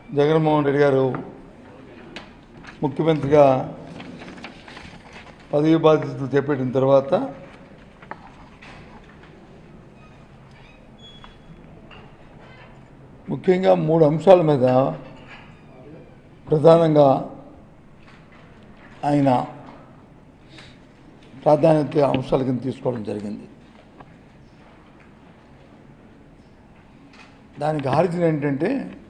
జగన్మోహన్ రెడ్డి గారు ముఖ్యమంత్రిగా పదవి బాధ్యతలు చేపట్టిన తర్వాత ముఖ్యంగా మూడు అంశాల మీద ప్రధానంగా ఆయన ప్రాధాన్యత అంశాల కింద తీసుకోవడం జరిగింది దానికి ఆరిజిన్ ఏంటంటే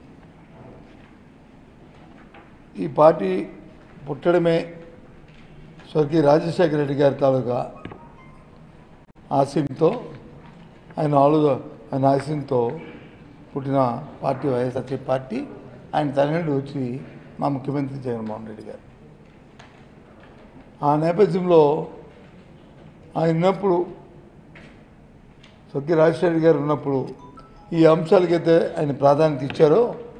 ఈ పార్టీ పుట్టడమే స్వర్గీయ రాజశేఖర రెడ్డి గారి తాలూకా ఆశయంతో ఆయన ఆలు ఆయన ఆశయంతో పుట్టిన పార్టీ వైఎస్ఆర్సీ పార్టీ ఆయన తల్లిదండ్రులు వచ్చి మా ముఖ్యమంత్రి జగన్మోహన్ రెడ్డి గారు ఆ నేపథ్యంలో ఆయన ఉన్నప్పుడు స్వర్గీయ రాజశేఖర రెడ్డి గారు ఉన్నప్పుడు ఈ అంశాలకైతే ఆయన ప్రాధాన్యత ఇచ్చారో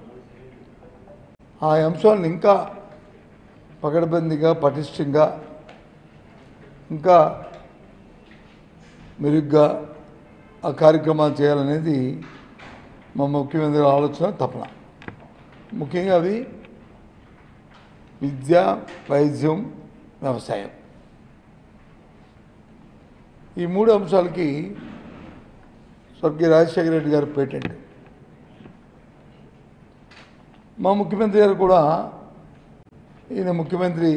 ఆ అంశాలను ఇంకా పకడ్బందీగా పటిష్టంగా ఇంకా మెరుగ్గా ఆ కార్యక్రమాలు చేయాలనేది మా ముఖ్యమంత్రి గారి ఆలోచన తపన ముఖ్యంగా అవి విద్య వైద్యం వ్యవసాయం ఈ మూడు అంశాలకి స్వర్గీయ రాజశేఖర రెడ్డి గారు పేటెంట్ మా ముఖ్యమంత్రి గారు కూడా ఈయన ముఖ్యమంత్రి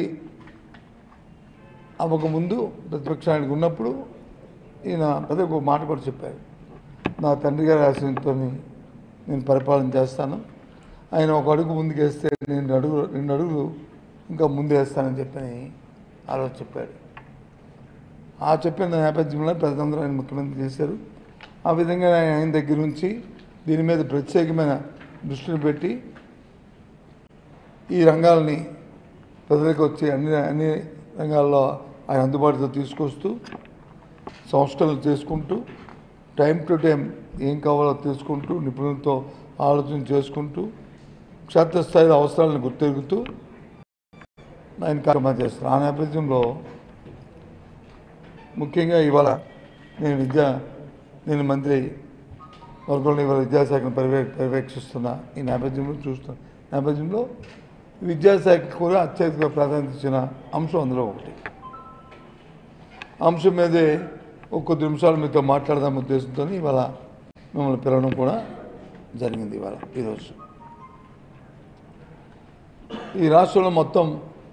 అవ్వకముందు ప్రతిపక్షానికి ఉన్నప్పుడు ఈయన పెద్ద ఒక మాట కూడా చెప్పారు నా తండ్రి గారి ఆశయంతో నేను పరిపాలన చేస్తాను ఆయన ఒక అడుగు ముందుకేస్తే నేను రెండు అడుగు రెండు అడుగులు ఇంకా ముందు వేస్తానని చెప్పని ఆ రోజు చెప్పాడు ఆ చెప్పిన నేపథ్యంలో ప్రజలందరూ ఆయన ముఖ్యమంత్రి చేశారు ఆ విధంగా ఆయన ఆయన దగ్గర నుంచి దీని మీద ప్రత్యేకమైన దృష్టిని పెట్టి ఈ రంగాల్ని ప్రజలకు వచ్చి అన్ని అన్ని రంగాల్లో ఆయన అందుబాటులో తీసుకొస్తూ సంస్కరణలు చేసుకుంటూ టైం టు టైం ఏం కావాలో తీసుకుంటూ నిపుణులతో ఆలోచన చేసుకుంటూ క్షేత్రస్థాయిలో అవసరాలను గుర్తెరుగుతూ ఆయన కార్యక్రమాలు చేస్తారు ఆ నేపథ్యంలో ముఖ్యంగా ఇవాళ నేను విద్యా నేను మంత్రి వర్గంలో ఇవాళ విద్యాశాఖను పర్యవే పర్యవేక్షిస్తున్న ఈ నేపథ్యంలో చూస్తున్న నేపథ్యంలో విద్యాశాఖ కూడా అత్యధిక ప్రాధాన్యత ఇచ్చిన అంశం అందులో ఒకటి అంశం మీదే ఒక కొద్ది నిమిషాలు మీతో మాట్లాడదాం ఉద్దేశంతో ఇవాళ మిమ్మల్ని పిలవడం కూడా జరిగింది ఇవాళ ఈరోజు ఈ రాష్ట్రంలో మొత్తం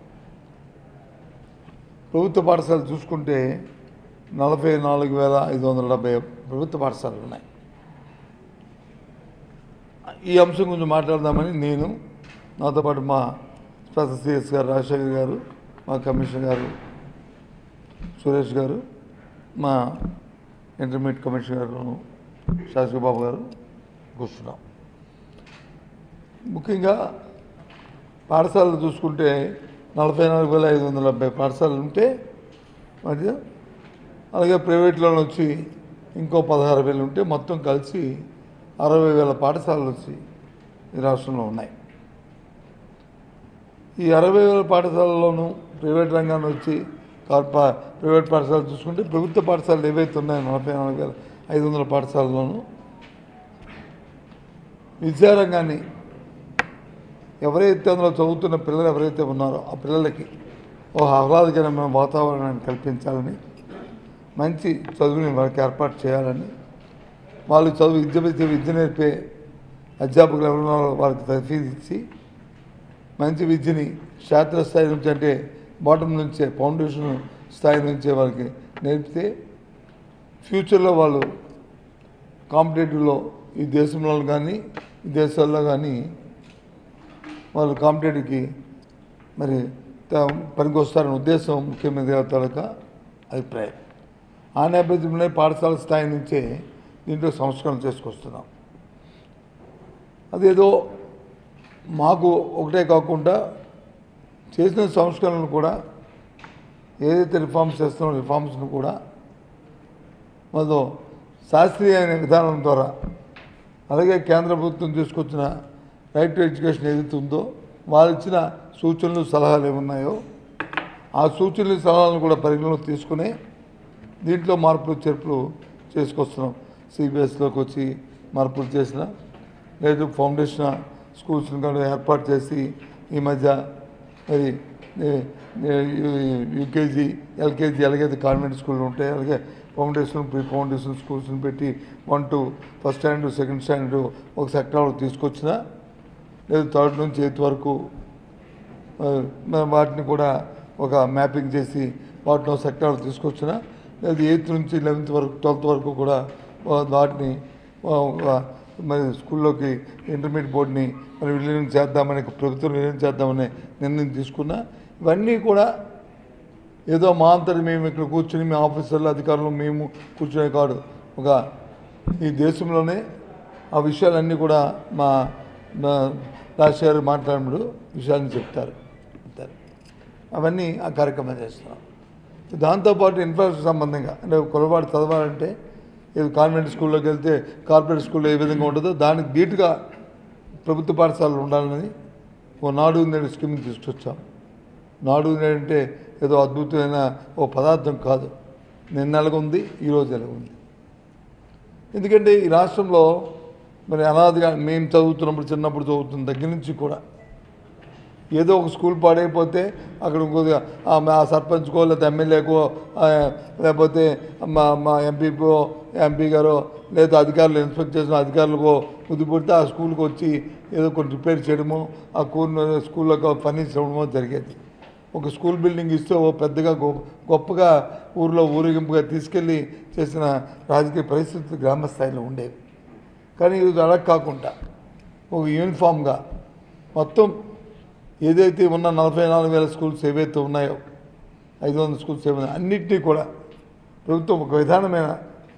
ప్రభుత్వ పాఠశాలలు చూసుకుంటే నలభై నాలుగు వేల ఐదు వందల డెబ్బై ప్రభుత్వ పాఠశాలలు ఉన్నాయి ఈ అంశం గురించి మాట్లాడదామని నేను నాతో పాటు మా స్పెషల్ సిఎస్ గారు రాజశేఖర్ గారు మా కమిషనర్ గారు సురేష్ గారు మా ఇంటర్మీడియట్ కమిషనర్ గారు శాసక బాబు గారు కూర్చున్నాం ముఖ్యంగా పాఠశాలలు చూసుకుంటే నలభై నాలుగు వేల ఐదు వందల డెబ్బై పాఠశాలలు ఉంటే మధ్య అలాగే ప్రైవేట్లో వచ్చి ఇంకో పదహారు వేలు ఉంటే మొత్తం కలిసి అరవై వేల పాఠశాలలు వచ్చి ఈ రాష్ట్రంలో ఉన్నాయి ఈ అరవై వేల పాఠశాలల్లోనూ ప్రైవేట్ రంగాన్ని వచ్చి కార్పా ప్రైవేట్ పాఠశాలలు చూసుకుంటే ప్రభుత్వ పాఠశాలలు ఏవైతే ఉన్నాయో నలభై నాలుగు వేల ఐదు వందల పాఠశాలలోనూ విద్యారంగాన్ని ఎవరైతే అందులో చదువుతున్న పిల్లలు ఎవరైతే ఉన్నారో ఆ పిల్లలకి ఓ ఆహ్లాదకరమైన వాతావరణాన్ని కల్పించాలని మంచి చదువుని వాళ్ళకి ఏర్పాటు చేయాలని వాళ్ళు చదువు విద్య విద్య విద్య నేర్పే అధ్యాపకులు ఎవరు ఉన్నారో వాళ్ళకి తరఫీదు ఇచ్చి మంచి విద్యని క్షేత్రస్థాయి నుంచి అంటే బాటం నుంచే ఫౌండేషన్ స్థాయి నుంచే వాళ్ళకి నేర్పితే ఫ్యూచర్లో వాళ్ళు కాంపిటేటివ్లో ఈ దేశంలో కానీ ఈ దేశాల్లో కానీ వాళ్ళు కాంపిటేటివ్కి మరి త- పనికొస్తారనే ఉద్దేశం ముఖ్యమంత్రి గారి తాలూకా అభిప్రాయం ఆ నేపథ్యంలో పాఠశాల స్థాయి నుంచే దీంట్లో సంస్కరణ చేసుకొస్తున్నాం అదేదో మాకు ఒకటే కాకుండా చేసిన సంస్కరణలు కూడా ఏదైతే రిఫార్మ్స్ చేస్తున్నామో రిఫార్మ్స్ను కూడా మొదలు శాస్త్రీయమైన విధానం ద్వారా అలాగే కేంద్ర ప్రభుత్వం తీసుకొచ్చిన రైట్ టు ఎడ్యుకేషన్ ఏదైతే ఉందో వాళ్ళు ఇచ్చిన సూచనలు సలహాలు ఏమున్నాయో ఆ సూచనలు సలహాలను కూడా పరిగణలోకి తీసుకుని దీంట్లో మార్పులు చేర్పులు చేసుకొస్తున్నాం సిబిఎస్లోకి వచ్చి మార్పులు చేసిన లేదు ఫౌండేషన్ స్కూల్స్ని కూడా ఏర్పాటు చేసి ఈ మధ్య మరి ఏ- ఏ- యూకేజీ ఎల్కేజీ ఎలాగైతే కాన్వెంట్ స్కూళ్ళు ఉంటాయి అలాగే ఫౌండేషన్ ప్రీ ఫౌండేషన్ స్కూల్స్ని పెట్టి one two first standard second standard ఒక సెక్టర్ తీసుకొచ్చిన లేదు థర్డ్ నుంచి ఎయిత్ వరకు ఆ, మనం వాటిని కూడా ఒక మ్యాపింగ్ చేసి వాటిలో సెక్టార్ తీసుకొచ్చిన లేదా ఎయిత్ నుంచి లెవెన్త్ వరకు ట్వెల్త్ వరకు కూడా ఆ, వాటిని ఆ, ఒక మరి స్కూల్లోకి ఇంటర్మీడియట్ బోర్డుని మరి విలీనం చేద్దామని ప్రభుత్వం విలీనం చేద్దామని నిర్ణయం తీసుకున్నా ఇవన్నీ కూడా ఏదో మా అంతటి మేము ఇక్కడ కూర్చుని మీ ఆఫీసర్లు అధికారులు మేము కూర్చునే కాదు ఒక ఈ దేశంలోనే ఆ విషయాలన్నీ కూడా మా మా రాజశేఖర్ గారు మాట్లాడినప్పుడు విషయాన్ని చెప్తారు చెప్తారు అవన్నీ ఆ కార్యక్రమం చేస్తున్నాం దాంతోపాటు ఇన్ఫ్రాస్ట్రక్చర్ సంబంధంగా అంటే కులవాడు చదవాలంటే ఇది కాన్వెంట్ స్కూల్లోకి వెళ్తే కార్పొరేట్ స్కూల్లో ఏ విధంగా ఉంటుందో దానికి ధీటుగా ప్రభుత్వ పాఠశాలలు ఉండాలని ఓ నాడు నేడు స్కీమ్ తీసుకొచ్చాం నాడు నేడు అంటే ఏదో అద్భుతమైన ఓ పదార్థం కాదు నిన్న ఎలాగుంది ఈరోజు ఎలాగుంది ఎందుకంటే ఈ రాష్ట్రంలో మరి అనాదిగా మేము చదువుతున్నప్పుడు చిన్నప్పుడు చదువుతున్న దగ్గర నుంచి కూడా ఏదో ఒక స్కూల్ పాడైపోతే అక్కడ ఇంకొక ఆ మా సర్పంచ్కో లేకపోతే ఎమ్మెల్యేకో ఆ, లేకపోతే మా మా ఎంపీకో ఎంపీ గారో లేదా అధికారులు ఇన్స్పెక్ట్ చేసిన అధికారులకో బుద్ధి పుడితే ఆ స్కూల్కి వచ్చి ఏదో కొన్ని రిపేర్ చేయడమో ఆ స్కూల్ స్కూల్లో ఫర్నిచర్ ఇవ్వడమో జరిగేది ఒక స్కూల్ బిల్డింగ్ ఇస్తే ఓ పెద్దగా గొ- గొప్పగా ఊరిలో ఊరేగింపుగా తీసుకెళ్ళి చేసిన రాజకీయ పరిస్థితులు గ్రామ స్థాయిలో ఉండేవి కానీ ఇది అలా కాకుండా ఒక యూనిఫామ్గా మొత్తం ఏదైతే ఉన్న నలభై నాలుగు వేల స్కూల్స్ ఏవైతే ఉన్నాయో ఐదు వందల స్కూల్స్ ఏమైనా అన్నింటినీ కూడా ప్రభుత్వం ఒక విధానమైన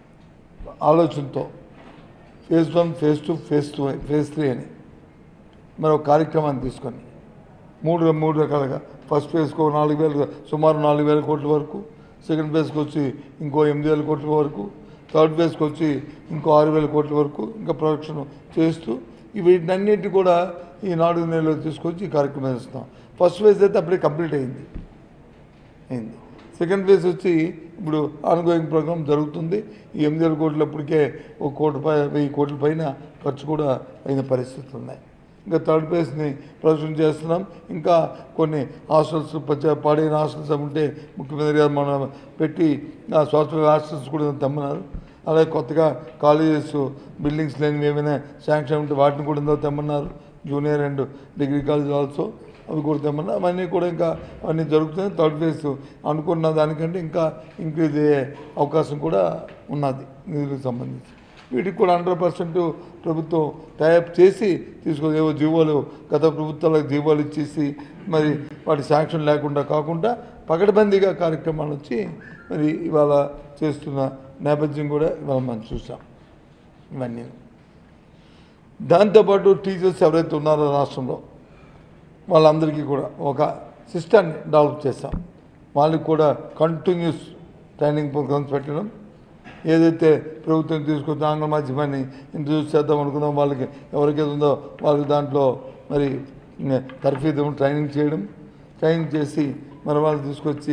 ఆలోచనతో phase one phase two phase two phase three అని మరి ఒక కార్యక్రమాన్ని తీసుకొని మూడు మూడు రకాలుగా ఫస్ట్ ఫేజ్కి ఒక నాలుగు వేలు సుమారు నాలుగు వేల కోట్ల వరకు సెకండ్ ఫేజ్కి వచ్చి ఇంకో ఎనిమిది వేల కోట్ల వరకు థర్డ్ ఫేజ్కి వచ్చి ఇంకో ఆరు వేల కోట్ల వరకు ఇంకా ప్రొడక్షన్ చేస్తూ ఈ వీటినన్నింటి కూడా ఈ నాలుగు నెలలో తీసుకొచ్చి ఈ కార్యక్రమం చేస్తాం ఫస్ట్ ఫేజ్ అయితే అప్పుడే కంప్లీట్ అయింది అయింది సెకండ్ ఫేజ్ వచ్చి ఇప్పుడు ఆన్గోయింగ్ ప్రోగ్రామ్ జరుగుతుంది ఈ ఎనిమిది వేల కోట్లు అప్పటికే ఒక కోటి పై వెయ్యి కోట్ల పైన ఖర్చు కూడా అయిన పరిస్థితులు ఉన్నాయి ఇంకా థర్డ్ ఫేజ్ని ప్రదర్శన చేస్తున్నాం ఇంకా కొన్ని హాస్టల్స్ పచ్చ పాడైన హాస్టల్స్ ఉంటే ముఖ్యమంత్రి గారు మనం పెట్టి ఆ సాఫ్ట్వేర్ హాస్టల్స్ కూడా తెమ్మన్నారు అలాగే కొత్తగా కాలేజెస్ బిల్డింగ్స్ లేనివి ఏమైనా శాంక్షన్ ఉంటే వాటిని కూడా ఇందులో తెమ్మన్నారు junior and degree college also అవి కూడా తెమ్మన్నా అవన్నీ కూడా ఇంకా అవన్నీ జరుగుతున్నాయి థర్డ్ ఫేజ్ అనుకున్న దానికంటే ఇంకా ఇంక్రీజ్ అయ్యే అవకాశం కూడా ఉన్నది నిధులకు సంబంధించి వీటికి కూడా హండ్రెడ్ పర్సెంట్ ప్రభుత్వం టైప్ చేసి తీసుకొని ఏవో జీవోలు గత ప్రభుత్వాలకు జీవోలు ఇచ్చేసి మరి వాటి శాంక్షన్ లేకుండా కాకుండా పకడ్బందీగా కార్యక్రమాలు వచ్చి మరి ఇవాళ చేస్తున్న నేపథ్యం కూడా ఇవాళ మనం చూసాం ఇవన్నీ దాంతోపాటు టీచర్స్ ఎవరైతే ఉన్నారో రాష్ట్రంలో వాళ్ళందరికీ కూడా ఒక సిస్టమ్ని డెవలప్ చేస్తాం వాళ్ళకి కూడా కంటిన్యూస్ ట్రైనింగ్ ప్రోగ్రామ్స్ పెట్టడం ఏదైతే ప్రభుత్వం తీసుకొచ్చిన ఆంగ్ల మాధ్యమాన్ని ఇంట్రడ్యూస్ చేద్దాం అనుకున్నాం వాళ్ళకి ఎవరికైతే ఉందో వాళ్ళకి దాంట్లో మరి తర్ఫీదు ట్రైనింగ్ చేయడం ట్రైనింగ్ చేసి మరి వాళ్ళు తీసుకొచ్చి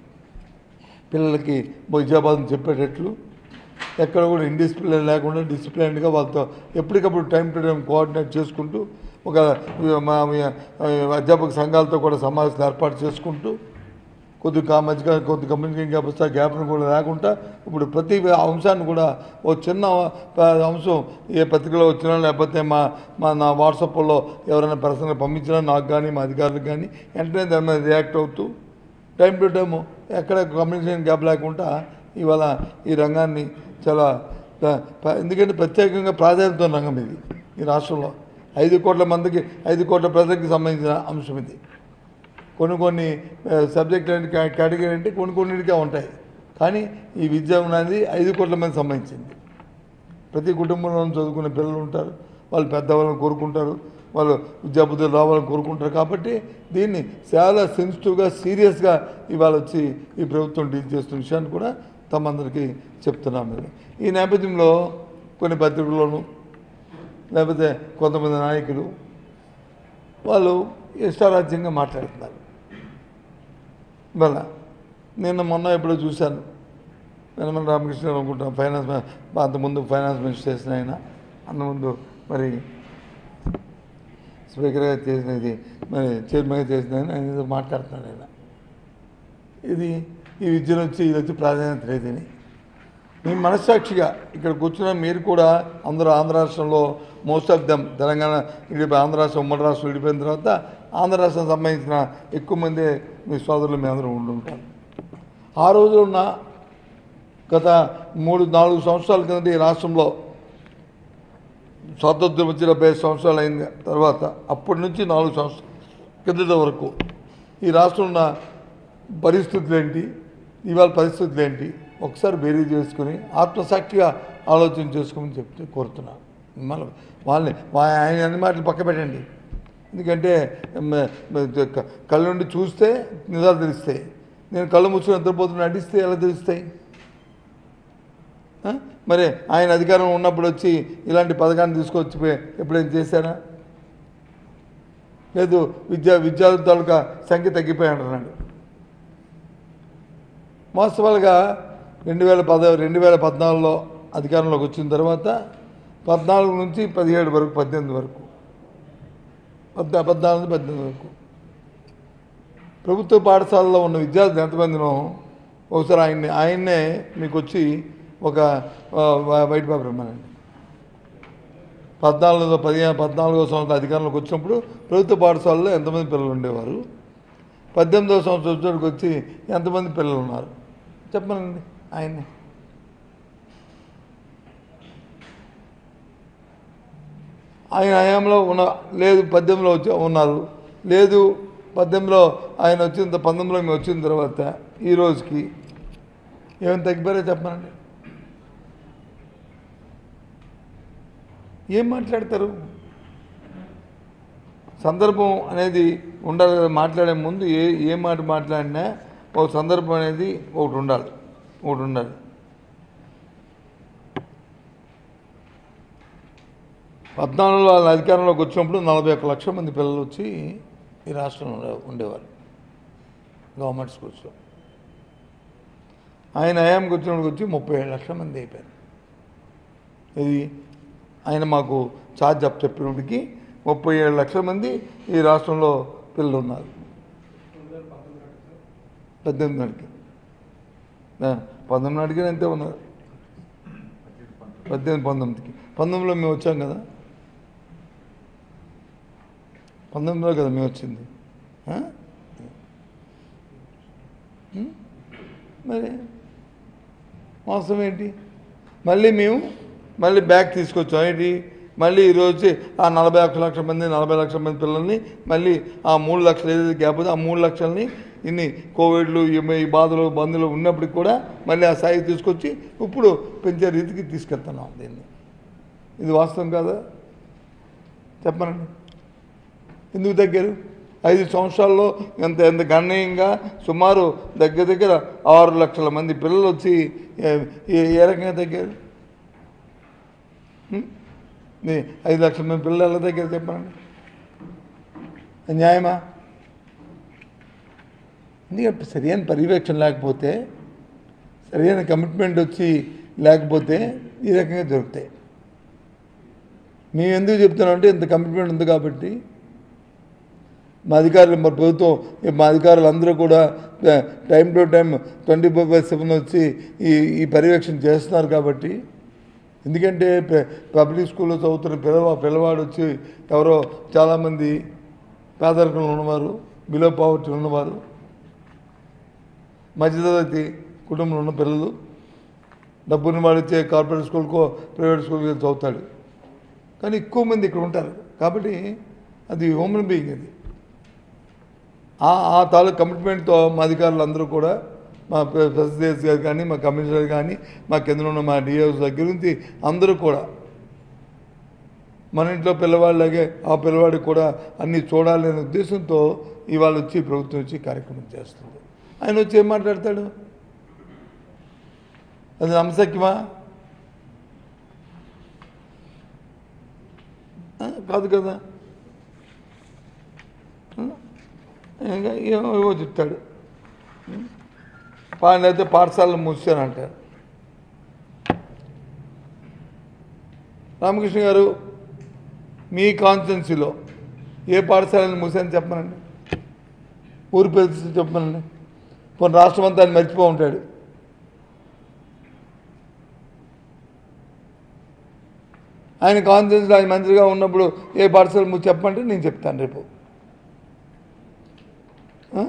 పిల్లలకి విద్యాబాధను చెప్పేటట్లు ఎక్కడ కూడా ఇండిసిప్లిన్ లేకుండా డిసిప్లిన్గా వాళ్ళతో ఎప్పటికప్పుడు టైం టు టైం కోఆర్డినేట్ చేసుకుంటూ ఒక మా మా- అధ్యాపక సంఘాలతో కూడా సమావేశాలు ఏర్పాటు చేసుకుంటూ కొద్దిగా మధ్యగా కొద్ది కమ్యూనికేషన్ గ్యాప్ వస్తే ఆ గ్యాప్ను కూడా లేకుండా ఇప్పుడు ప్రతి అంశాన్ని కూడా ఓ చిన్న ప- అంశం ఏ పత్రికలో వచ్చినా లేకపోతే మా మా నా వాట్సాప్లో ఎవరైనా పర్సనల్ పంపించినా నాకు కానీ మా అధికారులకు కానీ వెంటనే దాని మీద రియాక్ట్ అవుతూ టైం టు టైము ఎక్కడ కమ్యూనికేషన్ గ్యాప్ లేకుండా ఇవాళ ఈ రంగాన్ని చాలా ప- ప- ఎందుకంటే ప్రత్యేకంగా ప్రాధాన్యత ఉన్న రంగం ఇది ఈ రాష్ట్రంలో ఐదు కోట్ల మందికి ఐదు కోట్ల ప్రజలకు సంబంధించిన అంశం ఇది కొన్ని కొన్ని సబ్జెక్ట్ కేటగిరీ అంటే కొన్ని కొన్నిటికే ఉంటాయి కానీ ఈ విద్య అనేది ఐదు కోట్ల మంది సంబంధించింది ప్రతి కుటుంబంలో చదువుకునే పిల్లలు ఉంటారు వాళ్ళు పెద్దవాళ్ళని కోరుకుంటారు వాళ్ళు విద్యాబుద్ధులు రావాలని కోరుకుంటారు కాబట్టి దీన్ని చాలా సెన్సిటివ్గా సీరియస్గా ఇవాళ వచ్చి ఈ ప్రభుత్వం డీల్ చేస్తున్న విషయాన్ని కూడా తమందరికీ చెప్తున్నాం మేము ఈ నేపథ్యంలో కొన్ని పత్రికల్లోనూ లేకపోతే కొంతమంది నాయకులు వాళ్ళు ఇష్టారాజ్యంగా మాట్లాడుతున్నారు ఇవాళ నిన్న మొన్న ఎప్పుడో చూశాను వెనమల రామకృష్ణ గారు అనుకుంటాను ఫైనాన్స్ మ- అంతకుముందు ఫైనాన్స్ మినిస్టర్ చేసిన ఆయన అంతకుముందు మరి స్పీకర్గా చేసినది మరి చైర్మన్గా చేసినది ఆయన ఏదో మాట్లాడుతున్నాడు ఆయన ఇది ఈ విద్యను వచ్చి ఇది వచ్చి ప్రాధాన్యత లేదని మీ మనస్సాక్షిగా ఇక్కడ కూర్చున్న మీరు కూడా అందరూ ఆంధ్ర రాష్ట్రంలో మోస్ట్ ఆఫ్ దమ్ తెలంగాణ విడిపోయి ఆంధ్ర రాష్ట్రం ఉమ్మడి రాష్ట్రం విడిపోయిన తర్వాత ఆంధ్ర రాష్ట్రం సంబంధించిన ఎక్కువ మంది మీ సోదరులు మీ అందరూ ఉండుంటారు ఆ రోజులో ఉన్న గత మూడు నాలుగు సంవత్సరాల కిందట ఈ రాష్ట్రంలో స్వాతంత్రం వచ్చి డెబ్బై ఐదు సంవత్సరాలు అయిన తర్వాత అప్పటి నుంచి నాలుగు సంవత్సరాల కిందట వరకు ఈ రాష్ట్రంలో ఉన్న పరిస్థితులు ఏంటి ఇవాళ పరిస్థితులు ఏంటి ఒకసారి బేరీ చేసుకుని ఆత్మసాక్షిగా ఆలోచన చేసుకోమని చెప్తే కోరుతున్నాను మన వాళ్ళని వా- ఆయన అన్ని మాటలు పక్క పెట్టండి ఎందుకంటే మ- మ- క- కళ్ళ నుండి చూస్తే నిజాలు తెలుస్తాయి నేను కళ్ళు మూసుకొని నిద్రపోతున్నా నటిస్తే ఎలా తెలుస్తాయి ఆ? మరి ఆయన అధికారం ఉన్నప్పుడు వచ్చి ఇలాంటి పథకాన్ని తీసుకొచ్చి పోయి ఎప్పుడైనా చేశారా లేదు విద్యా విద్యార్థుల తాలూకా సంఖ్య తగ్గిపోయి అంటున్నాడు వాస్తవాలుగా రెండు వేల పద రెండు వేల పద్నాలుగులో అధికారంలోకి వచ్చిన తర్వాత పద్నాలుగు నుంచి పదిహేడు వరకు పద్దెనిమిది వరకు పద్నా పద్నాలుగు నుంచి పద్దెనిమిది వరకు ప్రభుత్వ పాఠశాలలో ఉన్న విద్యార్థులు ఎంతమందినో ఒకసారి ఆయన్ని ఆయన్నే మీకు వచ్చి ఒక ఆ, వై- వైట్ పేపర్ ఇమ్మనండి పద్నాలుగు పదిహేను పద్నాలుగో సంవత్సరం అధికారంలోకి వచ్చినప్పుడు ప్రభుత్వ పాఠశాలలో ఎంతమంది పిల్లలు ఉండేవారు పద్దెనిమిదవ సంవత్సరం వచ్చేటికి వచ్చి ఎంతమంది పిల్లలు ఉన్నారు చెప్పనండి ఆయన్ని ఆయన హయాంలో ఉన్న లేదు పద్దెనిమిదిలో వచ్చి ఉన్నారు లేదు పద్దెనిమిదిలో ఆయన వచ్చిన పంతొమ్మిదిలో మేము వచ్చిన తర్వాత ఈ రోజుకి ఏమైనా తగ్గిపోయారో చెప్పనండి ఏం మాట్లాడతారు సందర్భం అనేది ఉండాలి కదా మాట్లాడే ముందు ఏ ఏ మాట మాట్లాడినా ఒక సందర్భం అనేది ఒకటి ఉండాలి ఒకటి ఉండాలి పద్నాలుగులో వాళ్ళ అధికారంలోకి వచ్చినప్పుడు నలభై ఒక్క లక్షల మంది పిల్లలు వచ్చి ఈ రాష్ట్రంలో ఉండే- ఉండేవారు గవర్నమెంట్ స్కూల్స్లో ఆయన హయాంకి వచ్చినప్పుడు వచ్చి ముప్పై ఏడు లక్షల మంది అయిపోయారు ఇది ఆయన మాకు ఛార్జ్ అప్ చెప్పినప్పటికీ ముప్పై ఏడు లక్షల మంది ఈ రాష్ట్రంలో పిల్లలు ఉన్నారు పద్దెనిమిది నాటికి ఆ, పంతొమ్మిది నాటికి అంతే ఉన్నారు పద్దెనిమిది పంతొమ్మిదికి పంతొమ్మిదిలో మేము వచ్చాం కదా పంతొమ్మిదిలో కదా మేము వచ్చింది ఆ? ఉం? మరి మోసం ఏంటి మళ్ళీ మేము మళ్ళీ బ్యాక్ తీసుకొచ్చాం ఏంటి మళ్ళీ ఈరోజు ఆ నలభై ఒక్క లక్షల మంది నలభై లక్షల మంది పిల్లల్ని మళ్ళీ ఆ మూడు లక్షలు ఏదైతే గ్యాప్ ఉందో ఆ మూడు లక్షల్ని ఇన్ని కోవిడ్లు ఈ ఈ బాధలు బంధులు ఉన్నప్పటికి కూడా మళ్ళీ ఆ స్థాయికి తీసుకొచ్చి ఇప్పుడు పెంచే రీతికి తీసుకెళ్తున్నాం దీన్ని ఇది వాస్తవం కాదా చెప్పనండి ఎందుకు తగ్గారు ఐదు సంవత్సరాల్లో ఎంత ఎంత గణనీయంగా సుమారు దగ్గర దగ్గర ఆరు లక్షల మంది పిల్లలు వచ్చి ఏ- ఏ- ఏ రకంగా తగ్గారు హ్మ్? నీ ఐదు లక్షల మంది పిల్లలు ఎలా దగ్గర చెప్పండి న్యాయమా ఎందుకంటే సరైన పర్యవేక్షణ లేకపోతే సరైన కమిట్మెంట్ వచ్చి లేకపోతే ఈ రకంగా దొరుకుతాయి మేము ఎందుకు చెప్తున్నాం అంటే ఇంత కమిట్మెంట్ ఉంది కాబట్టి మా అధికారులు మా ప్రభుత్వం మా అధికారులు అందరూ కూడా ఆ, time to time twenty four by seven వచ్చి ఈ ఈ పర్యవేక్షణ చేస్తున్నారు కాబట్టి ఎందుకంటే ప- పబ్లిక్ స్కూల్లో చదువుతున్న పిల్లవా పిల్లవాడు వచ్చి ఎవరో చాలామంది పేదరికంలో ఉన్నవారు బిలో పావర్టీ ఉన్నవారు మధ్యతరగతి కుటుంబంలో ఉన్న పిల్లలు డబ్బుని వాడు వచ్చే కార్పొరేట్ స్కూల్కో ప్రైవేట్ స్కూల్కి వెళ్ళి చదువుతాడు కానీ ఎక్కువ మంది ఇక్కడ ఉంటారు కాబట్టి అది హ్యూమన్ బీయింగ్ అది ఆ ఆ తాలూకు కమిట్మెంట్తో మా అధికారులు అందరూ కూడా మా ప్రెసిడెంట్స్ గారు కానీ మా కమిషనర్ కానీ మా కింద ఉన్న మా డిఓస్ దగ్గర నుంచి అందరూ కూడా మన ఇంట్లో పిల్లవాళ్ళలాగే ఆ పిల్లవాడికి కూడా అన్నీ చూడాలి అనే ఉద్దేశంతో ఇవాళ వచ్చి ప్రభుత్వం వచ్చి కార్యక్రమం చేస్తుంది ఆయన వచ్చి ఏం మాట్లాడతాడు అది నమ్మసక్యమా ఆ, కాదు కదా ఆ, ఇంకా ఏమో ఏవో చెప్తాడు అయితే పాఠశాలను మూసానంటారు రామకృష్ణ గారు మీ కాన్స్టెన్సీలో ఏ పాఠశాలను మూసాను చెప్పమనండి ఊరి పేరు చెప్పమనండి పోనీ రాష్ట్రం అంతా ఆయన మర్చిపో ఉంటాడు ఆయన కాన్ఫిడెన్స్లో ఆయన మంత్రిగా ఉన్నప్పుడు ఏ పాఠశాల మూసి చెప్పమంటే నేను చెప్తాను రేపు ఆ?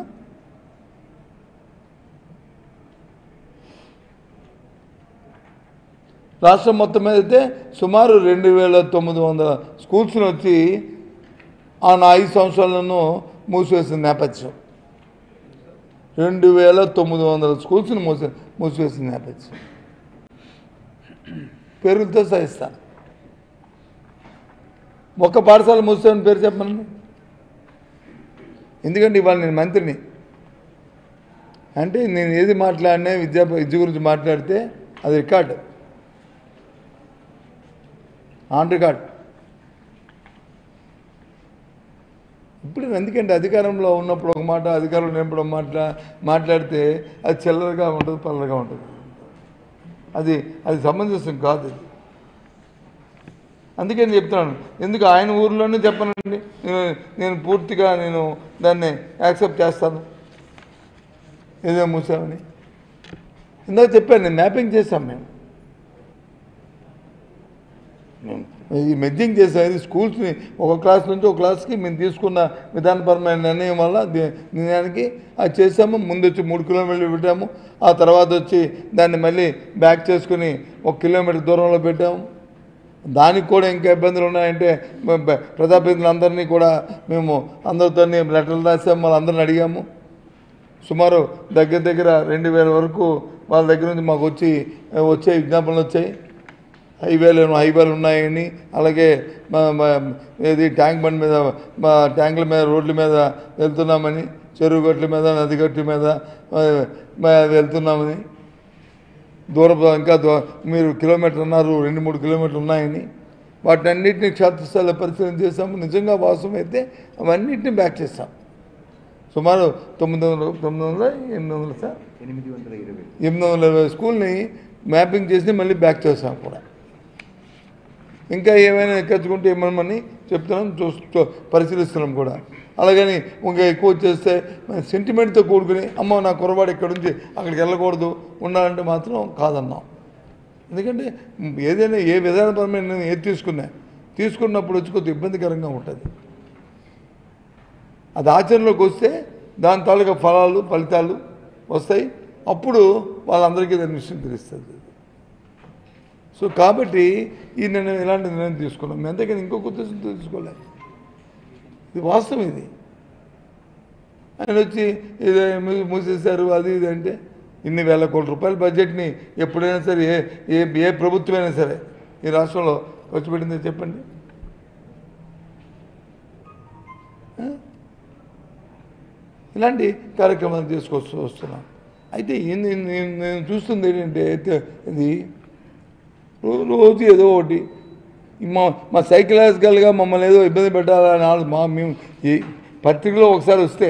రాష్ట్రం మొత్తం మీద అయితే సుమారు రెండు వేల తొమ్మిది వందల స్కూల్స్ని వచ్చి ఆ నా ఐదు సంవత్సరాలను మూసివేసిన నేపథ్యం రెండు వేల తొమ్మిది వందల స్కూల్స్ని మూసి మూసివేసిన నేపథ్యం పేరులతో సహిస్తా ఒక్క పాఠశాల మూసేవని పేరు చెప్పమని ఎందుకంటే ఇవాళ నేను మంత్రిని అంటే నేను ఏది మాట్లాడినా విద్యా విద్య గురించి మాట్లాడితే అది రికార్డు ఆన్ రికార్డ్ ఇప్పుడు ఎందుకంటే అధికారంలో ఉన్నప్పుడు ఒక మాట అధికారంలో లేనప్పుడు ఒక మాట్లా మాట్లాడితే అది చిల్లరగా ఉంటుంది పల్లరగా ఉంటుంది అది అది సమంజసం కాదు అది అందుకే నేను చెప్తున్నాను ఎందుకు ఆయన ఊర్లోనే చెప్పనండి నేను నేను పూర్తిగా నేను దాన్ని యాక్సెప్ట్ చేస్తాను ఏదో మూసామని ఇందాక చెప్పాను నేను మ్యాపింగ్ చేశాం మేము మేము ఈ మెజ్జింగ్ చేసాం ఇది స్కూల్స్ని ఒక క్లాస్ నుంచి ఒక క్లాస్కి మేము తీసుకున్న విధానపరమైన నిర్ణయం వల్ల ది- నిర్ణయానికి అది చేసాము ముందు వచ్చి మూడు కిలోమీటర్లు పెట్టాము ఆ తర్వాత వచ్చి దాన్ని మళ్ళీ బ్యాక్ చేసుకుని ఒక కిలోమీటర్ దూరంలో పెట్టాము దానికి కూడా ఇంకా ఇబ్బందులు ఉన్నాయంటే మ- బ- ప్రజాప్రతినిధులందరినీ కూడా మేము అందరితో లెటర్లు రాసాము వాళ్ళందరిని అడిగాము సుమారు దగ్గర దగ్గర రెండు వేల వరకు వాళ్ళ దగ్గర నుంచి మాకు వచ్చి వచ్చే విజ్ఞాపనలు వచ్చాయి హైవేలు హైవేలు ఉన్నాయని అలాగే మా- మా- ఏది ట్యాంక్ బండ్ మీద మా ట్యాంకుల మీద రోడ్ల మీద వెళ్తున్నామని చెరువు గట్ల మీద నది గట్ల మీద ఆ, మా- వెళ్తున్నామని దూరపు ఇంకా దూ మీరు కిలోమీటర్ అన్నారు రెండు మూడు కిలోమీటర్లు ఉన్నాయని వాటన్నిటిని క్షేత్రస్థాయిలో పరిశీలన చేసాము నిజంగా వాస్తవం అయితే అవన్నిటిని బ్యాక్ చేస్తాం సుమారు తొమ్మిది వందల తొమ్మిది వందల ఎనిమిది వందల సార్ ఎనిమిది వందల ఇరవై ఎనిమిది వందల ఇరవై స్కూల్ని మ్యాపింగ్ చేసి మళ్ళీ బ్యాక్ చేసాం కూడా ఇంకా ఏమైనా ఎక్కచ్చుకుంటే ఏమని చెప్తున్నాం చూస్తూ పరిశీలిస్తున్నాం కూడా అలాగని ఇంకా ఎక్కువ చేస్తే సెంటిమెంట్తో కూడుకుని అమ్మ నా కురవాడు ఇక్కడ నుంచి అక్కడికి వెళ్ళకూడదు ఉండాలంటే మాత్రం కాదన్నాం ఎందుకంటే ఏదైనా ఏ విధానపరమైన నేను ఏది తీసుకున్నా తీసుకున్నప్పుడు వచ్చి కొద్దిగా ఇబ్బందికరంగా ఉంటుంది అది ఆచరణలోకి వస్తే దాని తాలూకా ఫలాలు ఫలితాలు వస్తాయి అప్పుడు వాళ్ళందరికీ దాని విషయం తెలుస్తుంది సో కాబట్టి ఈ నిర్ణయం ఇలాంటి నిర్ణయం తీసుకున్నాం మేము అంతేకాని ఇంకొక ఉద్దేశం తీసుకోలేదు ఇది వాస్తవం ఇది ఆయన వచ్చి ఇది మూ- మూసేశారు అది ఇది అంటే ఇన్ని వేల కోట్ల రూపాయల బడ్జెట్ని ఎప్పుడైనా సరే ఏ ఏ ఏ ప్రభుత్వమైనా సరే ఈ రాష్ట్రంలో ఖర్చు పెట్టిందో చెప్పండి ఆ? ఇలాంటి కార్యక్రమాలు తీసుకొస్తూ వస్తున్నాం అయితే ఏంది నేను నేను చూస్తుంది ఏంటంటే అయితే ఇది రో- రోజు ఏదో ఒకటి మా మా సైకలాజికల్గా మమ్మల్ని ఏదో ఇబ్బంది పెట్టాలని ఆలోచన మా మేము ఈ పత్రికలో ఒకసారి వస్తే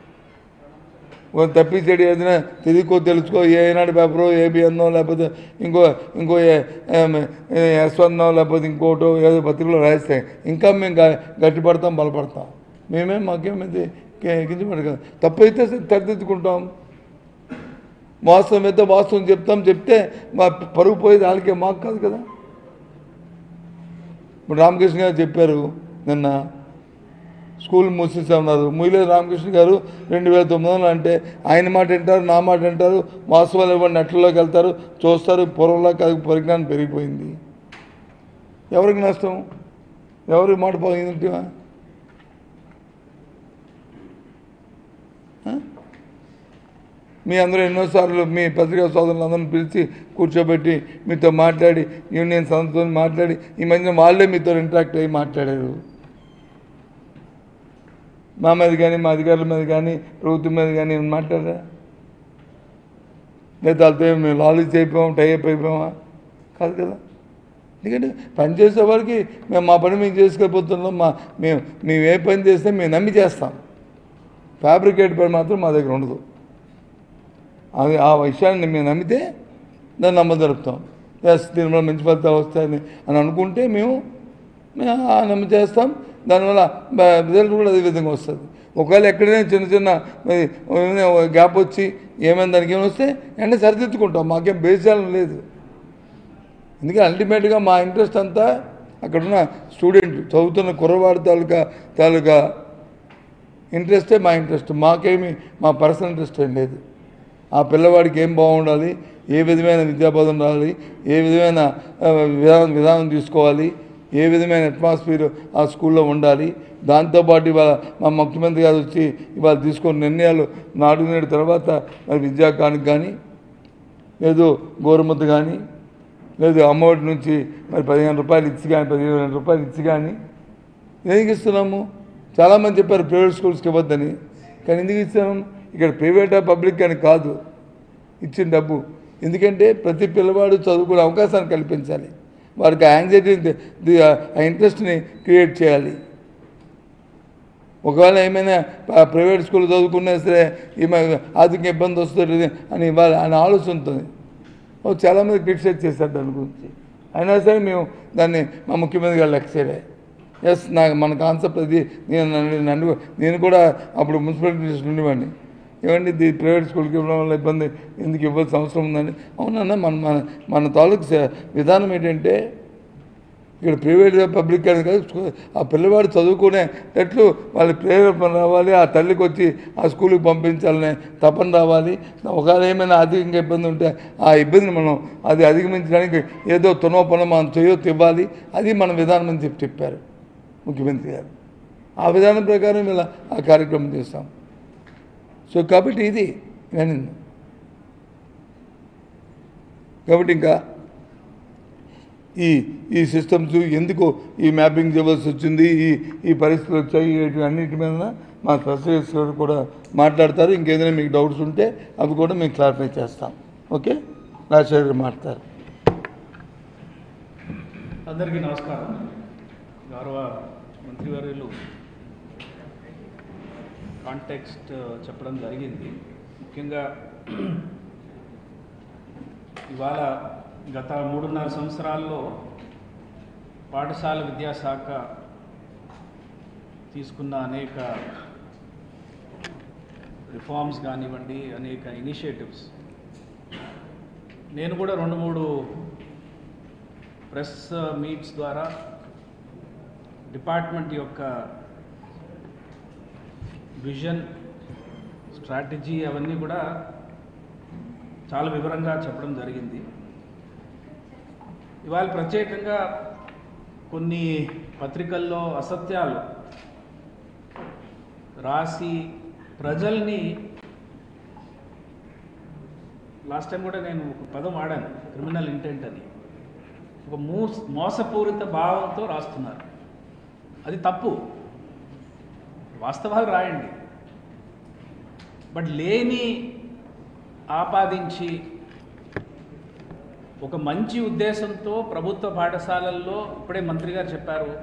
ఓ తప్పించేది ఏదైనా తెలియకో తెలుసుకో ఏ ఏనాడు పేపరో ఏబిఎన్నో లేకపోతే ఇంకో ఇంకో ఎస్ వన్నో లేకపోతే ఇంకోటో ఏదో పత్రికలో రాస్తే ఇంకా మేము గ- గట్టిపడతాం బలపడతాం మేమే మాకేమైతే కించపడి కదా తప్పైతే సరిదిద్దుకుంటాం వాస్తవం అయితే వాస్తవం చెప్తాం చెప్తే మా పరుగు పోయేది వాళ్ళకే మాకు కాదు కదా ఇప్పుడు రామకృష్ణ గారు చెప్పారు నిన్న స్కూల్ మూసేసామన్నారు ముయిలే రామకృష్ణ గారు రెండు వేల తొమ్మిది వందలు అంటే ఆయన మాట వింటారు నా మాట వింటారు వాస్తవాలు ఇవ్వండి నెట్లలోకి వెళ్తారు చూస్తారు పూర్వంలో కాదు పరిజ్ఞానం పెరిగిపోయింది ఎవరికి నష్టం ఎవరికి మాట పోయింది మీ అందరూ ఎన్నోసార్లు మీ పత్రికా సోదరులందరిని పిలిచి కూర్చోబెట్టి మీతో మాట్లాడి యూనియన్ సంస్థతో మాట్లాడి ఈ మధ్య వాళ్ళే మీతో ఇంటరాక్ట్ అయ్యి మాట్లాడారు మా మీద కానీ మా అధికారుల మీద కానీ ప్రభుత్వం మీద కానీ ఏమైనా మాట్లాడారా లేదా వాళ్ళతో ఏమి మేము లాలూజ్ అయిపోయాం టైప్ అయిపోయామా కాదు కదా ఎందుకంటే పని చేసే వారికి మేము మా పని మేము చేసుకెళ్ళిపోతున్నాం మా మేము మేము ఏ పని చేస్తే మేము నమ్మి చేస్తాం ఫ్యాబ్రికేట్ పని మాత్రం మా దగ్గర ఉండదు అది ఆ విషయాన్ని మేము నమ్మితే దాన్ని నమ్మదలుపుతాం ఎస్ దీనివల్ల మంచి ఫలితాలు వస్తాయని అని అనుకుంటే మేము మేము ఆ నమ్మి చేస్తాం దానివల్ల బ- రిజల్ట్ కూడా అదే విధంగా వస్తుంది ఒకవేళ ఎక్కడైనా చిన్న చిన్న మరి ఏమైనా గ్యాప్ వచ్చి ఏమైనా దానికి ఏమైనా వస్తే వెంటనే సరిదిద్దుకుంటాం మాకేం బేసాలం లేదు ఎందుకంటే అల్టిమేట్గా మా ఇంట్రెస్ట్ అంతా అక్కడున్న స్టూడెంట్ చదువుతున్న కుర్రవాడి తాలూకా తాలూకా ఇంట్రెస్టే మా ఇంట్రెస్ట్ మాకేమి మా పర్సనల్ ఇంట్రెస్ట్ ఏం లేదు ఆ పిల్లవాడికి ఏం బాగుండాలి ఏ విధమైన విద్యాబోధన రావాలి ఏ విధమైన ఆ, విధానం విధానం తీసుకోవాలి ఏ విధమైన అట్మాస్ఫియర్ ఆ స్కూల్లో ఉండాలి దాంతోపాటు ఇవాళ మా ముఖ్యమంత్రి గారు వచ్చి ఇవాళ తీసుకున్న నిర్ణయాలు నాడు నేడు తర్వాత మరి విద్యాకానికి కానీ లేదు గోరుముద్ద కానీ లేదు అమ్మఒడి నుంచి మరి పదిహేను రూపాయలు ఇచ్చి కానీ పదిహేను రూపాయలు ఇచ్చి కానీ ఎందుకు ఇస్తున్నాము చాలామంది చెప్పారు ప్రైవేట్ స్కూల్స్కి ఇవ్వద్దని కానీ ఎందుకు ఇస్తున్నాం ఇక్కడ ప్రైవేటా పబ్లిక్ అని కాదు ఇచ్చిన డబ్బు ఎందుకంటే ప్రతి పిల్లవాడు చదువుకునే అవకాశాన్ని కల్పించాలి వారికి ఆ యాంగ్జైటీ ఆ ఇంట్రెస్ట్ని క్రియేట్ చేయాలి ఒకవేళ ఏమైనా ప- ప్రైవేట్ స్కూల్ చదువుకున్నా సరే ఈమె ఆర్థిక ఇబ్బంది వస్తుంది అని ఇవ్వాలి అని ఆలోచన ఉంటుంది ఓ చాలామంది క్రిటిసైజ్ చేశారు దాని గురించి అయినా సరే మేము దాన్ని మా ముఖ్యమంత్రి గారు లెక్క చేయలే ఎస్ నాకు మన కాన్సెప్ట్ అది నేను నన్ను నన్ను నేను కూడా అప్పుడు మున్సిపాలిటీ ఉండేవాడిని ఏమండి ఇది ప్రైవేట్ స్కూల్కి ఇవ్వడం వల్ల ఇబ్బంది ఎందుకు ఇవ్వాల్సిన అవసరం ఉందని అవునన్నా మన మన మన తాలూకు స- విధానం ఏంటంటే ఇక్కడ ప్రైవేట్ పబ్లిక్ అని కాదు స్కూ- ఆ పిల్లవాడు చదువుకునేటట్లు వాళ్ళ ప్రేరేపణ రావాలి ఆ తల్లికి వచ్చి ఆ స్కూల్కి పంపించాలనే తపన రావాలి ఒకవేళ ఏమైనా అధికంగా ఇబ్బంది ఉంటే ఆ ఇబ్బందిని మనం అది అధిగమించడానికి ఏదో తునో పనో మనం చేయొచ్చు ఇవ్వాలి అది మన విధానం అని చెప్పి చెప్పారు ముఖ్యమంత్రి గారు ఆ విధానం ప్రకారం ఇలా ఆ కార్యక్రమం చేస్తాం సో కాబట్టి ఇది నేను కాబట్టి ఇంకా ఈ ఈ సిస్టమ్స్ ఎందుకు ఈ మ్యాపింగ్ చేయవలసి వచ్చింది ఈ ఈ పరిస్థితులు వచ్చాయి వీటి అన్నిటి మీద మా స్పెషలిస్ట్ గారు కూడా మాట్లాడతారు ఇంకేదైనా మీకు డౌట్స్ ఉంటే అవి కూడా మేము క్లారిఫై చేస్తాం ఓకే రాజశేఖర్ గారు మాట్లాడతారు అందరికీ నమస్కారం గౌరవ మంత్రివర్యులు కాంటెక్స్ట్ చెప్పడం జరిగింది ముఖ్యంగా ఇవాళ గత మూడున్నర సంవత్సరాల్లో పాఠశాల విద్యాశాఖ తీసుకున్న అనేక రిఫార్మ్స్ కానివ్వండి అనేక ఇనిషియేటివ్స్ నేను కూడా రెండు మూడు ప్రెస్ మీట్స్ ద్వారా డిపార్ట్మెంట్ యొక్క విజన్ స్ట్రాటజీ అవన్నీ కూడా చాలా వివరంగా చెప్పడం జరిగింది ఇవాళ ప్రత్యేకంగా కొన్ని పత్రికల్లో అసత్యాలు రాసి ప్రజల్ని లాస్ట్ టైం కూడా నేను ఒక పదం వాడాను క్రిమినల్ ఇంటెంట్ అని ఒక మోస మోసపూరిత భావంతో రాస్తున్నారు అది తప్పు వాస్తవాలు రాయండి బట్ లేని ఆపాదించి ఒక మంచి ఉద్దేశంతో ప్రభుత్వ పాఠశాలల్లో ఇప్పుడే మంత్రి గారు చెప్పారు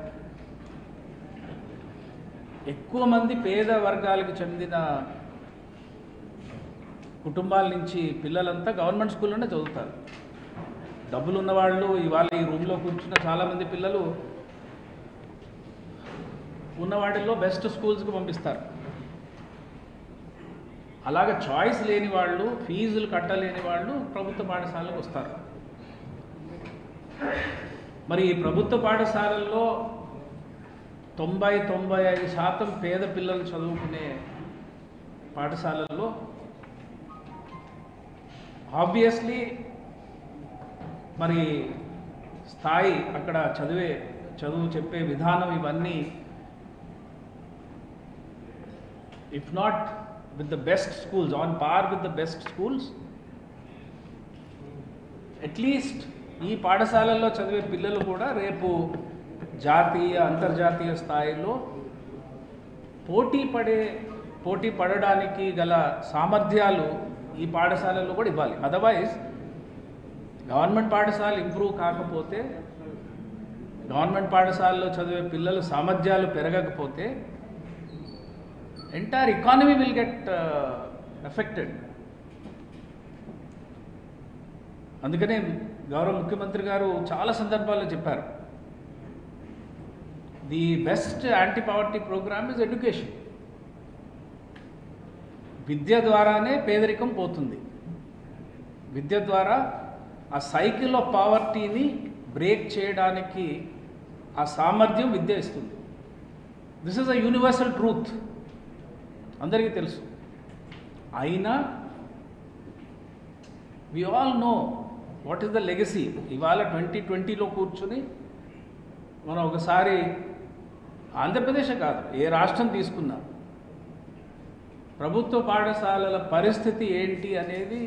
ఎక్కువ మంది పేద వర్గాలకు చెందిన కుటుంబాల నుంచి పిల్లలంతా గవర్నమెంట్ స్కూల్లోనే చదువుతారు డబ్బులు ఉన్నవాళ్ళు ఇవాళ ఈ రూమ్లో కూర్చున్న చాలామంది పిల్లలు ఉన్న వాటిల్లో బెస్ట్ స్కూల్స్కి పంపిస్తారు అలాగ చాయిస్ లేని వాళ్ళు ఫీజులు కట్టలేని వాళ్ళు ప్రభుత్వ పాఠశాలకు వస్తారు మరి ఈ ప్రభుత్వ పాఠశాలల్లో తొంభై తొంభై ఐదు శాతం పేద పిల్లలు చదువుకునే పాఠశాలల్లో ఆబ్వియస్లీ మరి స్థాయి అక్కడ చదివే చదువు చెప్పే విధానం ఇవన్నీ if not with the best schools on par with the best schools at least ఈ పాఠశాలల్లో చదివే పిల్లలు కూడా రేపు జాతీయ అంతర్జాతీయ స్థాయిలో పోటీ పడే పోటీ పడడానికి గల సామర్థ్యాలు ఈ పాఠశాలల్లో కూడా ఇవ్వాలి అదర్వైజ్ గవర్నమెంట్ పాఠశాల ఇంప్రూవ్ కాకపోతే గవర్నమెంట్ పాఠశాలలో చదివే పిల్లల సామర్థ్యాలు పెరగకపోతే entire economy will get affected అందుకనే గౌరవ ముఖ్యమంత్రి గారు చాలా సందర్భాల్లో చెప్పారు the best anti poverty programme is education విద్య ద్వారానే పేదరికం పోతుంది విద్య ద్వారా ఆ సైకిల్ ఆఫ్ పావర్టీని బ్రేక్ చేయడానికి ఆ సామర్థ్యం విద్య ఇస్తుంది this is a universal truth అందరికీ తెలుసు అయినా we all know what is the legacy ఇవాళ ట్వంటీ ట్వంటీలో కూర్చుని మనం ఒకసారి ఆంధ్రప్రదేశ్ కాదు ఏ రాష్ట్రం తీసుకున్నా ప్రభుత్వ పాఠశాలల పరిస్థితి ఏంటి అనేది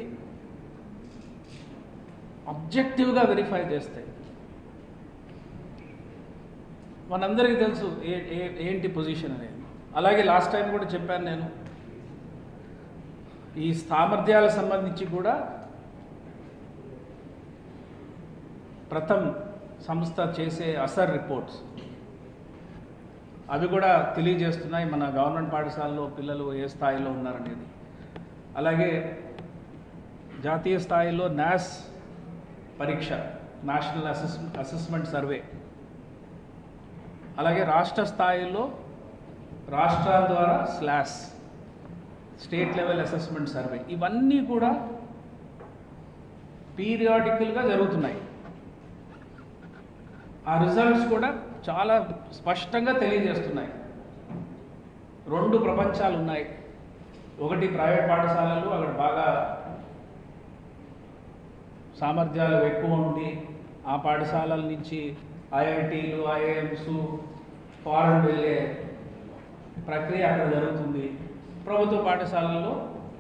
అబ్జెక్టివ్గా వెరిఫై చేస్తాయి మనందరికీ తెలుసు ఏ ఏ- ఏంటి పొజిషన్ అనేది అలాగే లాస్ట్ టైం కూడా చెప్పాను నేను ఈ సామర్థ్యాలకు సంబంధించి కూడా ప్రథమ్ సంస్థ చేసే అసర్ రిపోర్ట్స్ అవి కూడా తెలియజేస్తున్నాయి మన గవర్నమెంట్ పాఠశాలలో పిల్లలు ఏ స్థాయిలో ఉన్నారనేది అలాగే జాతీయ స్థాయిలో నాస్ పరీక్ష నేషనల్ అసెస్ అసెస్మెంట్ సర్వే అలాగే రాష్ట్ర స్థాయిలో రాష్ట్రాల ద్వారా SLAS state level assessment survey ఇవన్నీ కూడా పీరియాడికల్గా జరుగుతున్నాయి ఆ రిజల్ట్స్ కూడా చాలా స్పష్టంగా తెలియజేస్తున్నాయి రెండు ప్రపంచాలు ఉన్నాయి ఒకటి ప్రైవేట్ పాఠశాలలు అక్కడ బాగా సామర్థ్యాలు ఎక్కువ ఉండి ఆ పాఠశాలల నుంచి ఐఐటీలు ఐఐఎమ్స్ ఫారెన్ వెళ్ళే ప్రక్రియ అక్కడ జరుగుతుంది ప్రభుత్వ పాఠశాలల్లో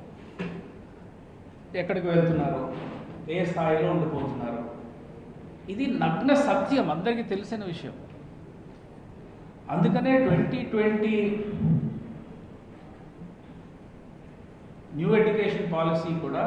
ఎక్కడికి వెళ్తున్నారు ఏ స్థాయిలో ఉండిపోతున్నారు ఇది నగ్న సత్యం అందరికీ తెలిసిన విషయం అందుకనే twenty twenty new education policy కూడా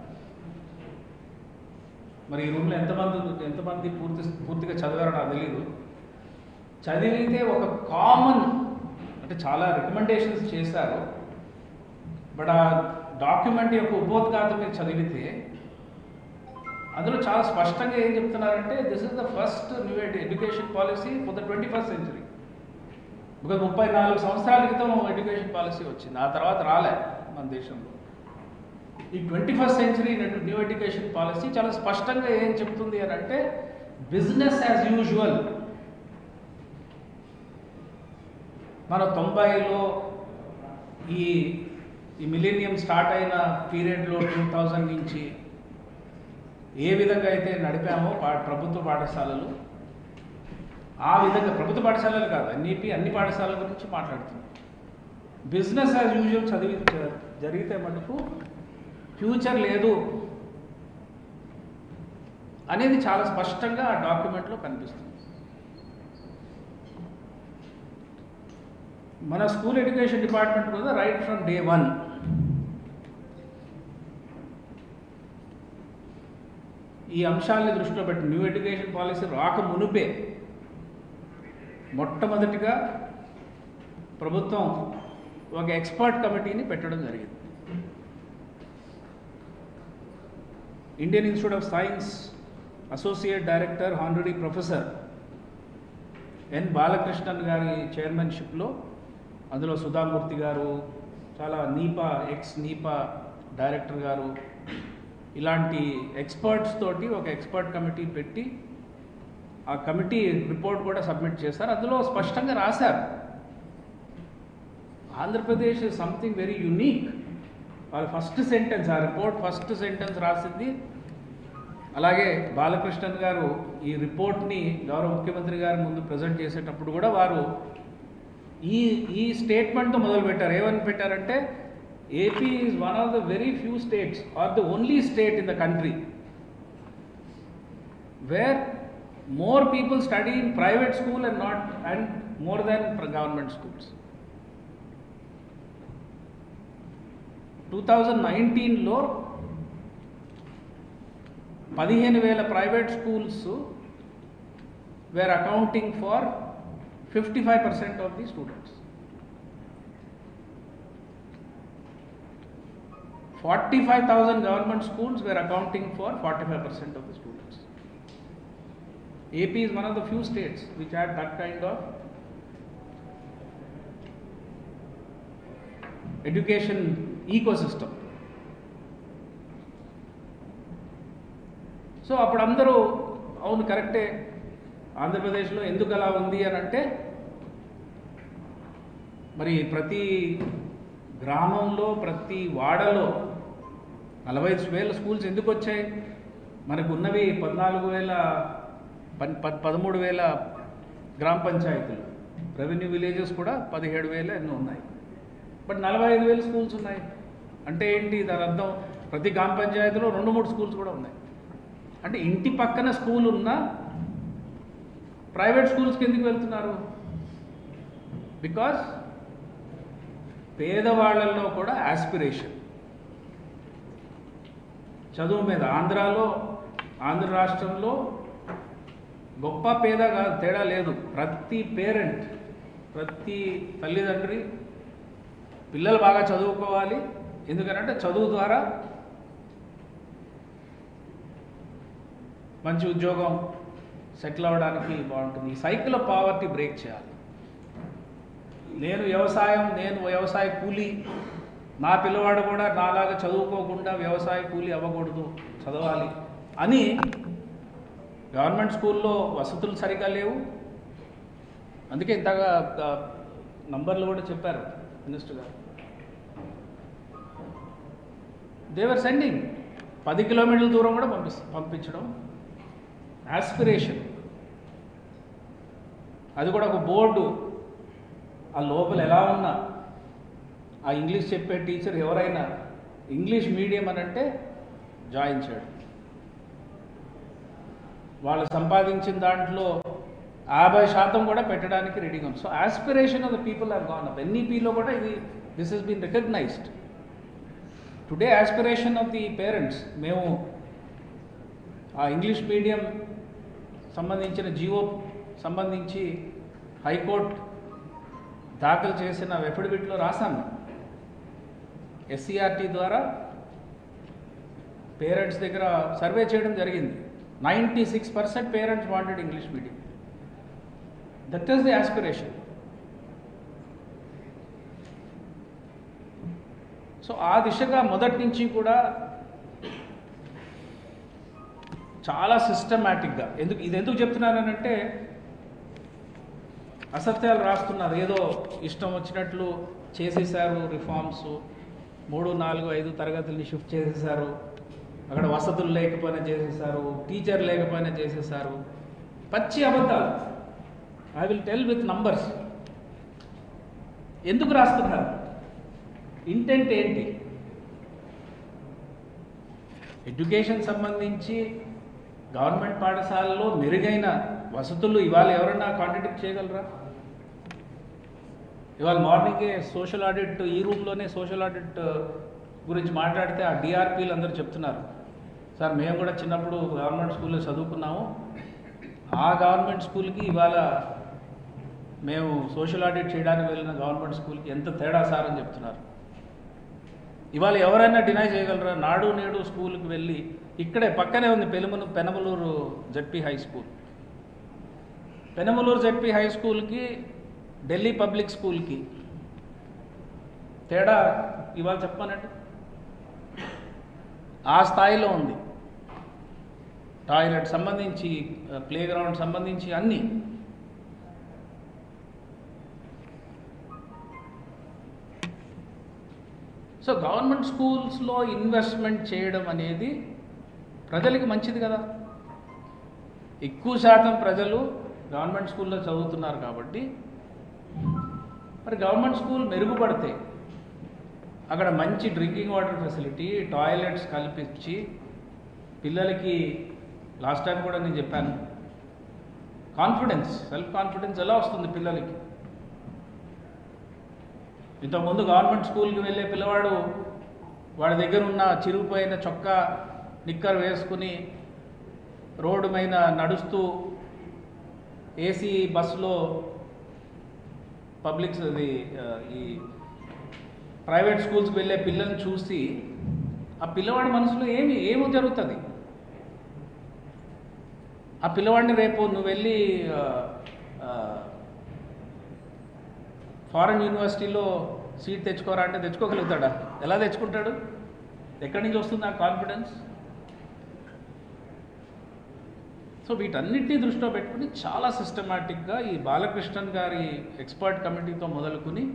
మరి ఈ రూమ్లో ఎంతమంది ఎంతమంది పూర్తి పూర్తిగా చదివారో నాకు తెలియదు చదివితే ఒక కామన్ అంటే చాలా రికమెండేషన్స్ చేశారు బట్ ఆ డాక్యుమెంట్ యొక్క ఉపోద్ఘాతం మీరు చదివితే అందులో చాలా స్పష్టంగా ఏం చెప్తున్నారంటే this is the first new education policy for the twenty first century because ముప్పై నాలుగు సంవత్సరాల క్రితం ఎడ్యుకేషన్ పాలసీ వచ్చింది ఆ తర్వాత రాలే మన దేశంలో ఈ twenty first century new education policy చాలా స్పష్టంగా ఏం చెప్తుంది అని అంటే బిజినెస్ యాజ్ యూజువల్ మన తొంభైలో ఈ ఈ మిలీనియం స్టార్ట్ అయిన పీరియడ్లో టూ థౌజండ్ నుంచి ఏ విధంగా అయితే నడిపామో పా- ప్రభుత్వ పాఠశాలలు ఆ విధంగా ప్రభుత్వ పాఠశాలలు కాదు అన్నిటి అన్ని పాఠశాలల గురించి మాట్లాడుతున్నాం బిజినెస్ యాజ్ యూజువల్ చదివి జరిగితే మటుకు ఫ్యూచర్ లేదు అనేది చాలా స్పష్టంగా ఆ డాక్యుమెంట్లో కనిపిస్తుంది మన స్కూల్ ఎడ్యుకేషన్ డిపార్ట్మెంట్ కూడా రైట్ ఫ్రమ్ డే వన్ ఈ అంశాలని దృష్టిలో పెట్టి న్యూ ఎడ్యుకేషన్ పాలసీ రాక మునుపే మొట్టమొదటిగా ప్రభుత్వం ఒక ఎక్స్పర్ట్ కమిటీని పెట్టడం జరిగింది Indian Institute of Science associate director honorary professor N Balakrishnan గారి చైర్మన్షిప్లో అందులో సుధామూర్తి గారు చాలా నీపా ఎక్స్ నీపా డైరెక్టర్ గారు ఇలాంటి ఎక్స్పర్ట్స్ తోటి ఒక ఎక్స్పర్ట్ కమిటీ పెట్టి ఆ కమిటీ రిపోర్ట్ కూడా సబ్మిట్ చేశారు అందులో స్పష్టంగా రాశారు Andhra Pradesh is something very unique వాళ్ళ ఫస్ట్ సెంటెన్స్ ఆ రిపోర్ట్ ఫస్ట్ సెంటెన్స్ రాసింది అలాగే బాలకృష్ణన్ గారు ఈ రిపోర్ట్ని గౌరవ ముఖ్యమంత్రి గారి ముందు ప్రజెంట్ చేసేటప్పుడు కూడా వారు ఈ ఈ స్టేట్మెంట్తో మొదలుపెట్టారు ఏమని పెట్టారంటే AP is one of the very few states are the only state in the country where more people study in private school and not and more than government schools two thousand నైన్టీన్లో పదిహేను వేల private schools were accounting for fifty five percent of the students forty five thousand government schools were accounting for forty five percent of the students AP is one of the few states which had that kind of education ecosystem so అప్పుడు అందరూ అవును కరెక్టే ఆంధ్రప్రదేశ్లో ఎందుకు అలా ఉంది అని అంటే మరి ప్రతి గ్రామంలో ప్రతి వాడలో నలభై వేల స్కూల్స్ ఎందుకు వచ్చాయి మనకు ఉన్నవి పద్నాలుగు వేల పన్ పద్ పదమూడు వేల గ్రామ పంచాయతీలు రెవెన్యూ విలేజెస్ కూడా పదిహేడు వేల ఎన్నో ఉన్నాయి బట్ నలభై ఐదు వేల స్కూల్స్ ఉన్నాయి అంటే ఏంటి దాని అర్థం ప్రతి గ్రామ పంచాయతీలో రెండు మూడు స్కూల్స్ కూడా ఉన్నాయి అంటే ఇంటి పక్కన స్కూల్ ఉన్నా ప్రైవేట్ స్కూల్స్కి ఎందుకు వెళ్తున్నారు బికాస్ పేదవాళ్ళల్లో కూడా ఆస్పిరేషన్ చదువు మీద ఆంధ్రాలో ఆంధ్ర రాష్ట్రంలో గొప్ప పేద కాదు తేడా లేదు ప్రతి పేరెంట్ ప్రతి తల్లిదండ్రి పిల్లలు బాగా చదువుకోవాలి ఎందుకనంటే చదువు ద్వారా మంచి ఉద్యోగం సెటిల్ అవ్వడానికి బాగుంటుంది ఈ సైకిల్ ఆఫ్ పావర్టీ బ్రేక్ చేయాలి నేను వ్యవసాయం నేను వ్యవసాయ కూలీ నా పిల్లవాడు కూడా నాలాగా చదువుకోకుండా వ్యవసాయ కూలీ అవ్వకూడదు చదవాలి అని గవర్నమెంట్ స్కూల్లో వసతులు సరిగా లేవు అందుకే ఇంతగా ఆ, నంబర్లు కూడా చెప్పారు మినిస్టర్ గారు దేవర్ సెండింగ్ పది కిలోమీటర్ల దూరం కూడా పంపిస్ పంపించడం ఆస్పిరేషన్ అది కూడా ఒక బోర్డు ఆ లోపల ఎలా ఉన్నా ఆ ఇంగ్లీష్ చెప్పే టీచర్ ఎవరైనా ఇంగ్లీష్ మీడియం అని అంటే జాయిన్ చేయడం వాళ్ళు సంపాదించిన దాంట్లో యాభై శాతం కూడా పెట్టడానికి రెడీగా ఉంది so aspiration of the people have gone up ఎన్ఈపీలో కూడా ఇది this has been recognised today aspiration of the parents మేము ఆ ఇంగ్లీష్ మీడియం సంబంధించిన జియో సంబంధించి హైకోర్టు దాఖలు చేసిన ఎఫిడవిట్లో రాశాను ఎస్సీఆర్టీ ద్వారా పేరెంట్స్ దగ్గర సర్వే చేయడం జరిగింది ninety six percent parents wanted English medium that is the aspiration so ఆ దిశగా మొదటి నుంచి కూడా చాలా సిస్టమేటిక్గా ఎందుకు ఇది ఎందుకు చెప్తున్నానంటే అసత్యాలు రాస్తున్నారు ఏదో ఇష్టం వచ్చినట్లు చేసేసారు రిఫార్మ్స్ మూడు నాలుగు ఐదు తరగతుల్ని షిఫ్ట్ చేసేసారు అక్కడ వసతులు లేకపోయినా చేసేసారు టీచర్ లేకపోయినా చేసేసారు పచ్చి అబద్ధాలు I will tell with numbers ఎందుకు రాస్తున్నారు ఇంటెంట్ ఏంటి ఎడ్యుకేషన్ సంబంధించి గవర్నమెంట్ పాఠశాలలో మెరుగైన వసతులు ఇవాళ ఎవరైనా కాంట్రడిక్ట్ చేయగలరా ఇవాళ మార్నింగే సోషల్ ఆడిట్ ఈ రూమ్లోనే సోషల్ ఆడిట్ గురించి మాట్లాడితే ఆ డిఆర్పీలు అందరూ చెప్తున్నారు సార్ మేము కూడా చిన్నప్పుడు గవర్నమెంట్ స్కూల్లో చదువుకున్నాము ఆ గవర్నమెంట్ స్కూల్కి ఇవాళ మేము సోషల్ ఆడిట్ చేయడానికి వెళ్ళిన గవర్నమెంట్ స్కూల్కి ఎంత తేడా సార్ అని చెప్తున్నారు ఇవాళ ఎవరైనా డినై చేయగలరా నాడు నేడు స్కూల్కి వెళ్ళి ఇక్కడే పక్కనే ఉంది పెనుమలు Penamaluru ZP high school Penamaluru ZP high స్కూల్కి ఢిల్లీ పబ్లిక్ స్కూల్కి తేడా ఇవాళ చెప్పానండి ఆ స్థాయిలో ఉంది టాయిలెట్ సంబంధించి ప్లే గ్రౌండ్ సంబంధించి అన్నీ సో గవర్నమెంట్ స్కూల్స్లో ఇన్వెస్ట్మెంట్ చేయడం అనేది ప్రజలకి మంచిది కదా ఎక్కువ శాతం ప్రజలు గవర్నమెంట్ స్కూల్లో చదువుతున్నారు కాబట్టి మరి గవర్నమెంట్ స్కూల్ మెరుగుపడితే అక్కడ మంచి డ్రింకింగ్ వాటర్ ఫెసిలిటీ టాయిలెట్స్ కల్పించి పిల్లలకి లాస్ట్ టైం కూడా నేను చెప్పాను కాన్ఫిడెన్స్ సెల్ఫ్ కాన్ఫిడెన్స్ ఎలా వస్తుంది పిల్లలకి ఇంతకుముందు గవర్నమెంట్ స్కూల్కి వెళ్ళే పిల్లవాడు వాడి దగ్గర ఉన్న చిరిగిపోయిన చొక్కా నిక్కర్ వేసుకుని రోడ్డు మీద నడుస్తూ ఏసీ బస్సులో పబ్లిక్ అది ఆ, ఈ ప్రైవేట్ స్కూల్స్కి వెళ్ళే పిల్లల్ని చూసి ఆ పిల్లవాడి మనసులో ఏమి ఏమో జరుగుతుంది ఆ పిల్లవాడిని రేపు నువ్వు వెళ్ళి ఫారెన్ యూనివర్సిటీలో సీట్ తెచ్చుకోరా అంటే తెచ్చుకోగలుగుతాడా ఎలా తెచ్చుకుంటాడు ఎక్కడి నుంచి వస్తుంది ఆ కాన్ఫిడెన్స్ సో వీటన్నిటిని దృష్టిలో పెట్టుకుని చాలా సిస్టమేటిక్గా ఈ బాలకృష్ణన్ గారి ఎక్స్పర్ట్ కమిటీతో మొదలుకుని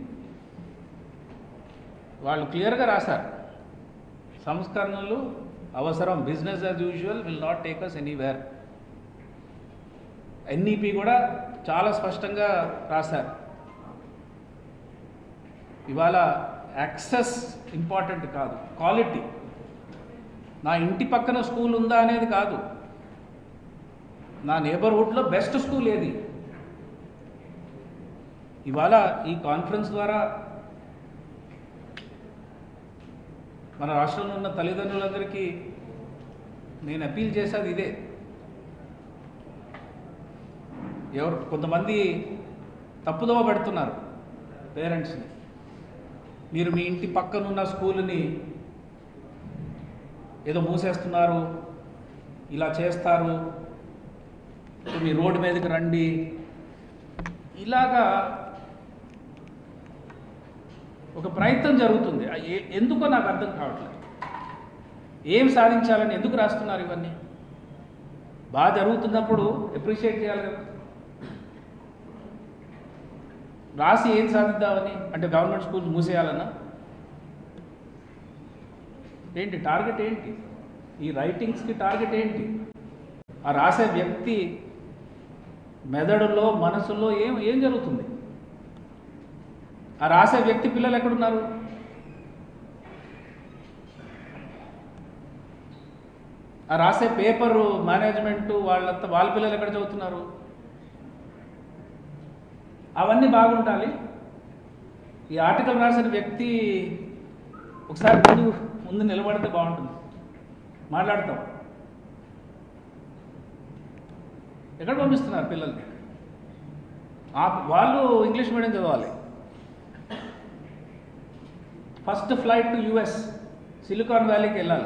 వాళ్ళు క్లియర్గా రాశారు సంస్కరణలు అవసరం business as usual will not take us anywhere NEP కూడా చాలా స్పష్టంగా రాశారు ఇవాళ యాక్సెస్ ఇంపార్టెంట్ కాదు క్వాలిటీ నా ఇంటి పక్కన స్కూల్ ఉందా అనేది కాదు నా నేబర్హుడ్లో బెస్ట్ స్కూల్ ఏది ఇవాళ ఈ కాన్ఫరెన్స్ ద్వారా మన రాష్ట్రంలో ఉన్న తల్లిదండ్రులందరికీ నేను అపీల్ చేసేది ఇదే ఎవరు కొంతమంది తప్పుదోవ పెడుతున్నారు పేరెంట్స్ని మీరు మీ ఇంటి పక్కనున్న స్కూల్ని ఏదో మూసేస్తున్నారు ఇలా చేస్తారు మీ రోడ్డు మీదకి రండి ఇలాగా ఒక ప్రయత్నం జరుగుతుంది ఆ ఏ- ఎందుకో నాకు అర్థం కావట్లేదు ఏం సాధించాలని ఎందుకు రాస్తున్నారు ఇవన్నీ బాగా జరుగుతున్నప్పుడు అప్రిషియేట్ చేయాలి కదా రాసి ఏం సాధిద్దామని అంటే గవర్నమెంట్ స్కూల్స్ మూసేయాలన్నా ఏంటి టార్గెట్ ఏంటి ఈ రైటింగ్స్కి టార్గెట్ ఏంటి ఆ రాసే వ్యక్తి మెదడులో మనసులో ఏం ఏం జరుగుతుంది ఆ రాసే వ్యక్తి పిల్లలు ఎక్కడున్నారు ఆ రాసే పేపరు మేనేజ్మెంట్ వాళ్ళంతా వాళ్ళ పిల్లలు ఎక్కడ చదువుతున్నారు అవన్నీ బాగుండాలి ఈ ఆర్టికల్ రాసిన వ్యక్తి ఒకసారి ముందు ముందు నిలబడితే బాగుంటుంది మాట్లాడతాం ఎక్కడ పంపిస్తున్నారు పిల్లల్ని ఆ వాళ్ళు ఇంగ్లీష్ మీడియం చదవాలి first flight to US silicon వ్యాలీకి వెళ్ళాలి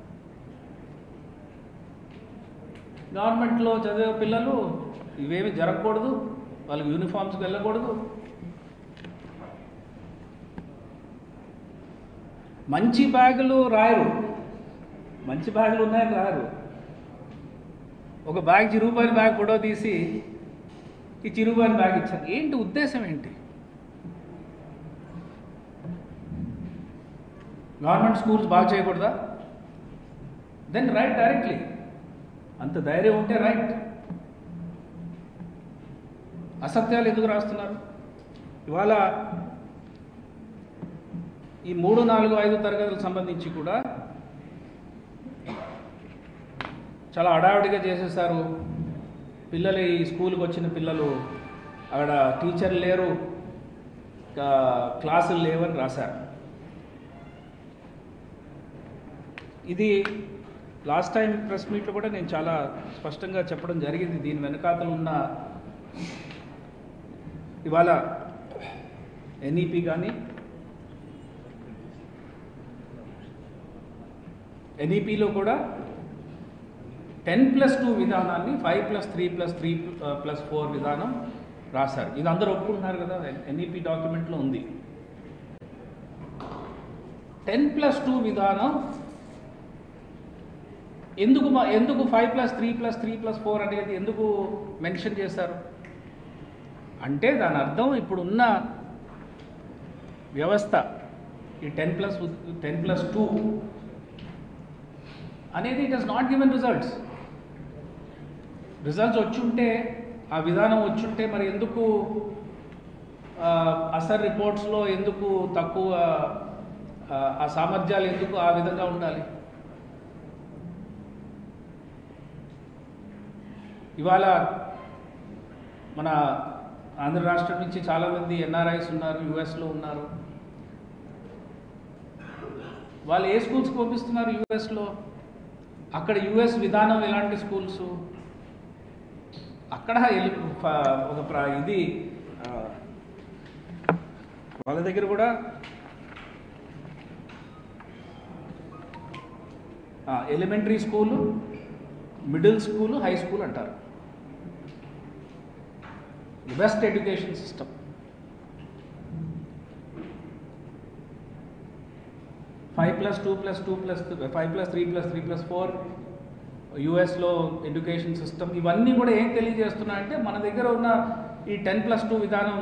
గవర్నమెంట్లో చదివే పిల్లలు ఇవేమి జరగకూడదు వాళ్ళకి యూనిఫామ్స్కి వెళ్ళకూడదు మంచి బ్యాగులు రాయరు మంచి బ్యాగులు ఉన్నాయని రాయరు ఒక బ్యాగ్ చిరుగుపోయిన బ్యాగ్ ఫోటో తీసి ఈ చిరుగుపోయిన బ్యాగ్ ఇచ్చారు ఏంటి ఉద్దేశం ఏంటి గవర్నమెంట్ స్కూల్స్ బాగా చేయకూడదా దెన్ రైట్ డైరెక్ట్లీ అంత ధైర్యం ఉంటే రైట్ అసత్యాలు ఎందుకు రాస్తున్నారు ఇవాళ ఈ మూడు నాలుగు ఐదు తరగతులకు సంబంధించి కూడా చాలా హడావిడిగా చేసేసారు పిల్లలు ఈ స్కూల్కి వచ్చిన పిల్లలు అక్కడ టీచర్లు లేరు ఇంకా క్లాసులు లేవని రాశారు ఇది లాస్ట్ టైం ప్రెస్ మీట్లో కూడా నేను చాలా స్పష్టంగా చెప్పడం జరిగింది దీని వెనకాతలు ఉన్న ఇవాళ ఎన్ఈపి కానీ ఎన్ఈపిలో కూడా టెన్ ప్లస్ టూ విధానాన్ని five plus three plus three plus four విధానం రాశారు ఇది అందరూ ఒప్పుకుంటున్నారు కదా ఎన్ఈపి డాక్యుమెంట్లో ఉంది టెన్ ప్లస్ టూ విధానం ఎందుకు మా- ఎందుకు five plus three plus three plus four అనేది ఎందుకు మెన్షన్ చేశారు అంటే దాని అర్థం ఇప్పుడున్న వ్యవస్థ ఈ ten plus ten plus two అనేది it has not given results results వచ్చుంటే ఆ విధానం వచ్చుంటే మరి ఎందుకు ఆ, అసర్ రిపోర్ట్స్లో ఎందుకు తక్కువ ఆ, ఆ సామర్థ్యాలు ఎందుకు ఆ విధంగా ఉండాలి ఇవాళ మన ఆంధ్ర రాష్ట్రం నుంచి చాలామంది ఎన్ఆర్ఐస్ ఉన్నారు యుఎస్లో ఉన్నారు వాళ్ళు ఏ స్కూల్స్కి పంపిస్తున్నారు యుఎస్లో అక్కడ యుఎస్ విధానం ఎలాంటి స్కూల్స్ అక్కడ ఎలి- ఫ- ఒక ప్ర- ఇది ఆ, వాళ్ళ దగ్గర కూడా elementary school middle school high school అంటారు best education system five plus two plus two plus five plus three plus three plus four యుఎస్లో ఎడ్యుకేషన్ సిస్టమ్ ఇవన్నీ కూడా ఏం తెలియజేస్తున్నాయంటే మన దగ్గర ఉన్న ఈ టెన్ ప్లస్ టూ విధానం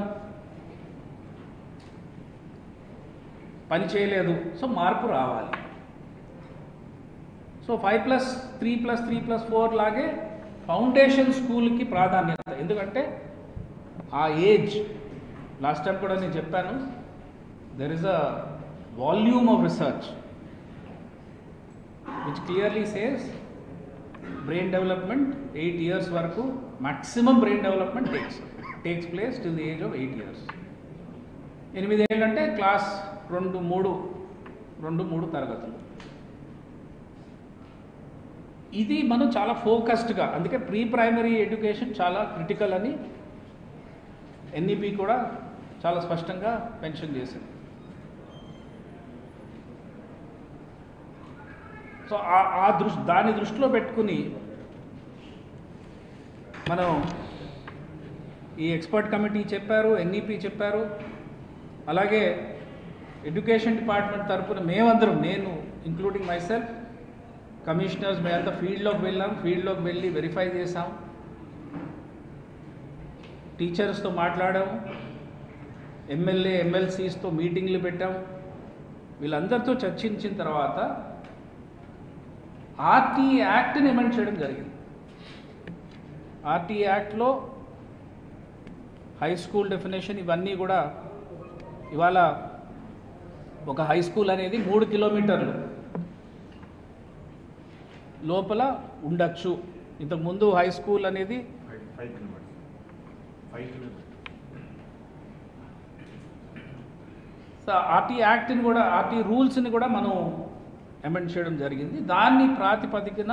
పని చేయలేదు సో మార్పు రావాలి so five plus three plus three plus four లాగే ఫౌండేషన్ స్కూల్కి ప్రాధాన్యత ఎందుకంటే ఆ ఏజ్ లాస్ట్ టైం కూడా నేను చెప్పాను there is a volume of research which clearly says brain development eight years వరకు maximum brain development takes takes place till the age of eight years ఎనిమిది ఏళ్ళంటే క్లాస్ రెండు మూడు రెండు మూడు తరగతులు ఇది మనం చాలా ఫోకస్డ్గా అందుకే ప్రీ ప్రైమరీ ఎడ్యుకేషన్ చాలా క్రిటికల్ అని ఎన్ఈపి కూడా చాలా స్పష్టంగా మెన్షన్ చేసింది సో ఆ- ఆ దృష్టి దాని దృష్టిలో పెట్టుకుని మనం ఈ ఎక్స్పర్ట్ కమిటీ చెప్పారు ఎన్ఈపి చెప్పారు అలాగే ఎడ్యుకేషన్ డిపార్ట్మెంట్ తరపున మేమందరం నేను ఇంక్లూడింగ్ మై సెల్ఫ్ కమిషనర్స్ మేమంతా ఫీల్డ్లోకి వెళ్ళాం ఫీల్డ్లోకి వెళ్ళి వెరిఫై చేసాం టీచర్స్తో మాట్లాడాము ఎమ్మెల్యే ఎమ్మెల్సీస్తో మీటింగ్లు పెట్టాం వీళ్ళందరితో చర్చించిన తర్వాత ఆర్టీ యాక్ట్ని ఎమెండ్ చేయడం జరిగింది ఆర్టీ యాక్ట్లో హై స్కూల్ డెఫినేషన్ ఇవన్నీ కూడా ఇవాళ ఒక హై స్కూల్ అనేది మూడు కిలోమీటర్లు లోపల ఉండొచ్చు ఇంతకుముందు హై స్కూల్ అనేది five five kilometres five kilometres so RT యాక్ట్ని కూడా ఆర్టీ రూల్స్ని కూడా మనం అమెండ్ చేయడం జరిగింది దాన్ని ప్రాతిపదికన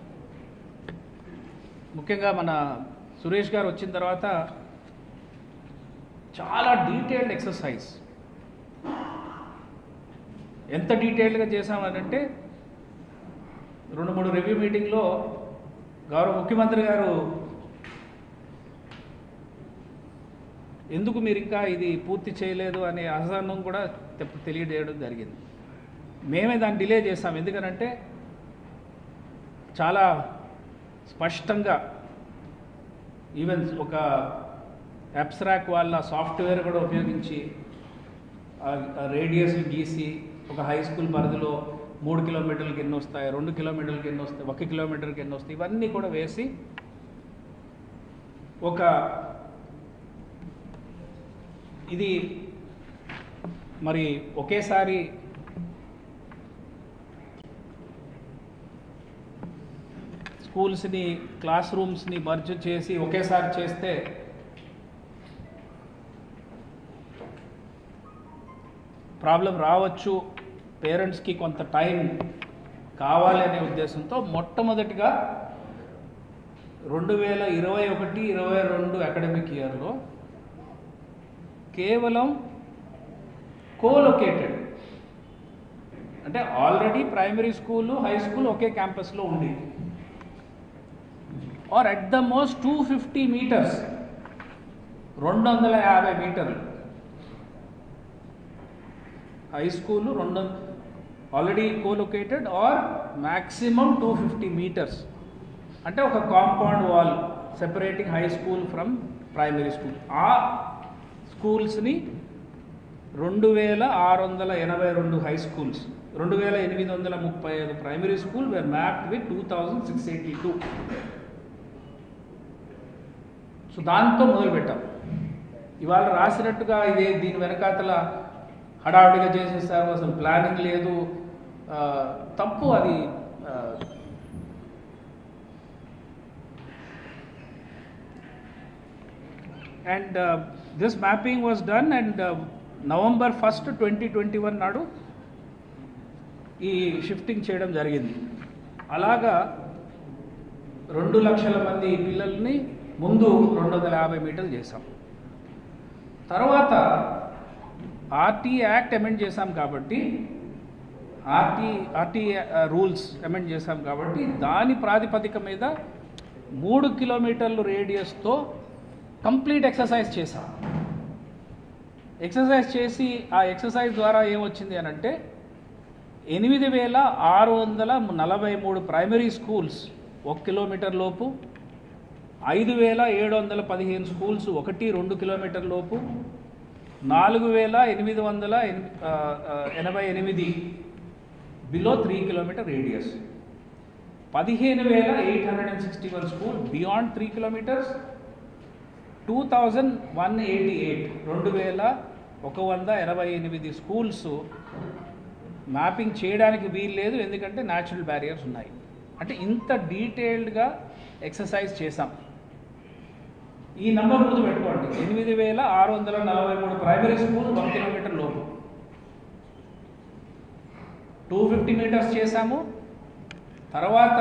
ముఖ్యంగా మన సురేష్ గారు వచ్చిన తర్వాత చాలా డీటెయిల్డ్ ఎక్సర్సైజ్ ఎంత డీటెయిల్డ్గా చేసామనంటే రెండు మూడు రివ్యూ మీటింగ్లో గౌరవ ముఖ్యమంత్రి గారు ఎందుకు మీరు ఇంకా ఇది పూర్తి చేయలేదు అనే అసహనం కూడా తెప్ప- తెలియజేయడం జరిగింది మేమే దాన్ని డిలే చేస్తాం ఎందుకనంటే చాలా స్పష్టంగా ఈవెన్ ఒక అబ్స్ట్రాక్ వాళ్ళ సాఫ్ట్వేర్ కూడా ఉపయోగించి రేడియస్ గీసి ఒక హై స్కూల్ పరిధిలో మూడు కిలోమీటర్లకి ఎన్ని వస్తాయి రెండు కిలోమీటర్లకి ఎన్ని వస్తాయి ఒక కిలోమీటర్కి ఎన్ని వస్తాయి ఇవన్నీ కూడా వేసి ఒక ఇది మరి ఒకేసారి స్కూల్స్ని క్లాస్ రూమ్స్ని మర్జ్ చేసి ఒకేసారి చేస్తే ప్రాబ్లం రావచ్చు పేరెంట్స్కి కొంత టైం కావాలి అనే ఉద్దేశంతో మొట్టమొదటిగా రెండు వేల ఇరవై ఒకటి ఇరవై రెండు అకాడమిక్ ఇయర్లో కేవలం కోలొకేటెడ్ అంటే already primary school high school ఒకే క్యాంపస్లో ఉంది or at the most two fifty metres రెండు వందల యాభై మీటర్లు హై స్కూల్ రెండు already colocated or maximum two fifty metres అంటే ఒక compound wall separating high school from primary school ఆ స్కూల్స్ని రెండు వేల ఆరు వందల ఎనభై రెండు హై స్కూల్స్ రెండు వేల ఎనిమిది వందల ముప్పై ఐదు primary school were mapped with two thousand six eighty two so దాంతో మొదలుపెట్టాం ఇవాళ రాసినట్టుగా ఇదే దీని వెనకాతల హడావుడిగా చేసేసారు అసలు ప్లానింగ్ లేదు ఆ, తప్పు అది ఆ, and this mapping was done and November first twenty twenty one నాడు ఈ షిఫ్టింగ్ చేయడం జరిగింది అలాగా రెండు లక్షల మంది పిల్లల్ని ముందు రెండు వందల యాభై మీటర్లు చేసాం తర్వాత ఆర్టీ యాక్ట్ అమెండ్ చేశాం కాబట్టి ఆర్టీ ఆర్టీ రూల్స్ అమెండ్ చేశాం కాబట్టి దాని ప్రాతిపదిక మీద మూడు కిలోమీటర్లు రేడియస్తో కంప్లీట్ ఎక్సర్సైజ్ చేశాం ఎక్సర్సైజ్ చేసి ఆ ఎక్సర్సైజ్ ద్వారా ఏమొచ్చింది అని అంటే ఎనిమిది వేల ఆరు వందల నలభై మూడు ప్రైమరీ స్కూల్స్ ఒక కిలోమీటర్ లోపు ఐదు వేల ఏడు వందల పదిహేను స్కూల్స్ ఒకటి రెండు కిలోమీటర్ లోపు నాలుగు వేల ఎనిమిది వందల ఎన్- ఆ, ఆ, ఎనభై ఎనిమిది బిలో త్రీ కిలోమీటర్ రేడియస్ పదిహేను వేల eight hundred and sixty one school beyond three kilometres two thousand one eighty eight రెండు వేల ఒక వంద ఎనభై ఎనిమిది స్కూల్స్ మ్యాపింగ్ చేయడానికి వీలు లేదు ఎందుకంటే న్యాచురల్ బ్యారియర్స్ ఉన్నాయి అంటే ఇంత డీటెయిల్డ్గా ఎక్సర్సైజ్ చేసాం ఈ నంబర్ ముందు పెట్టుకోండి ఎనిమిది వేల ఆరు వందల నలభై మూడు ప్రైమరీ స్కూల్ వన్ కిలోమీటర్ లోపు టూ ఫిఫ్టీ మీటర్స్ చేశాము తర్వాత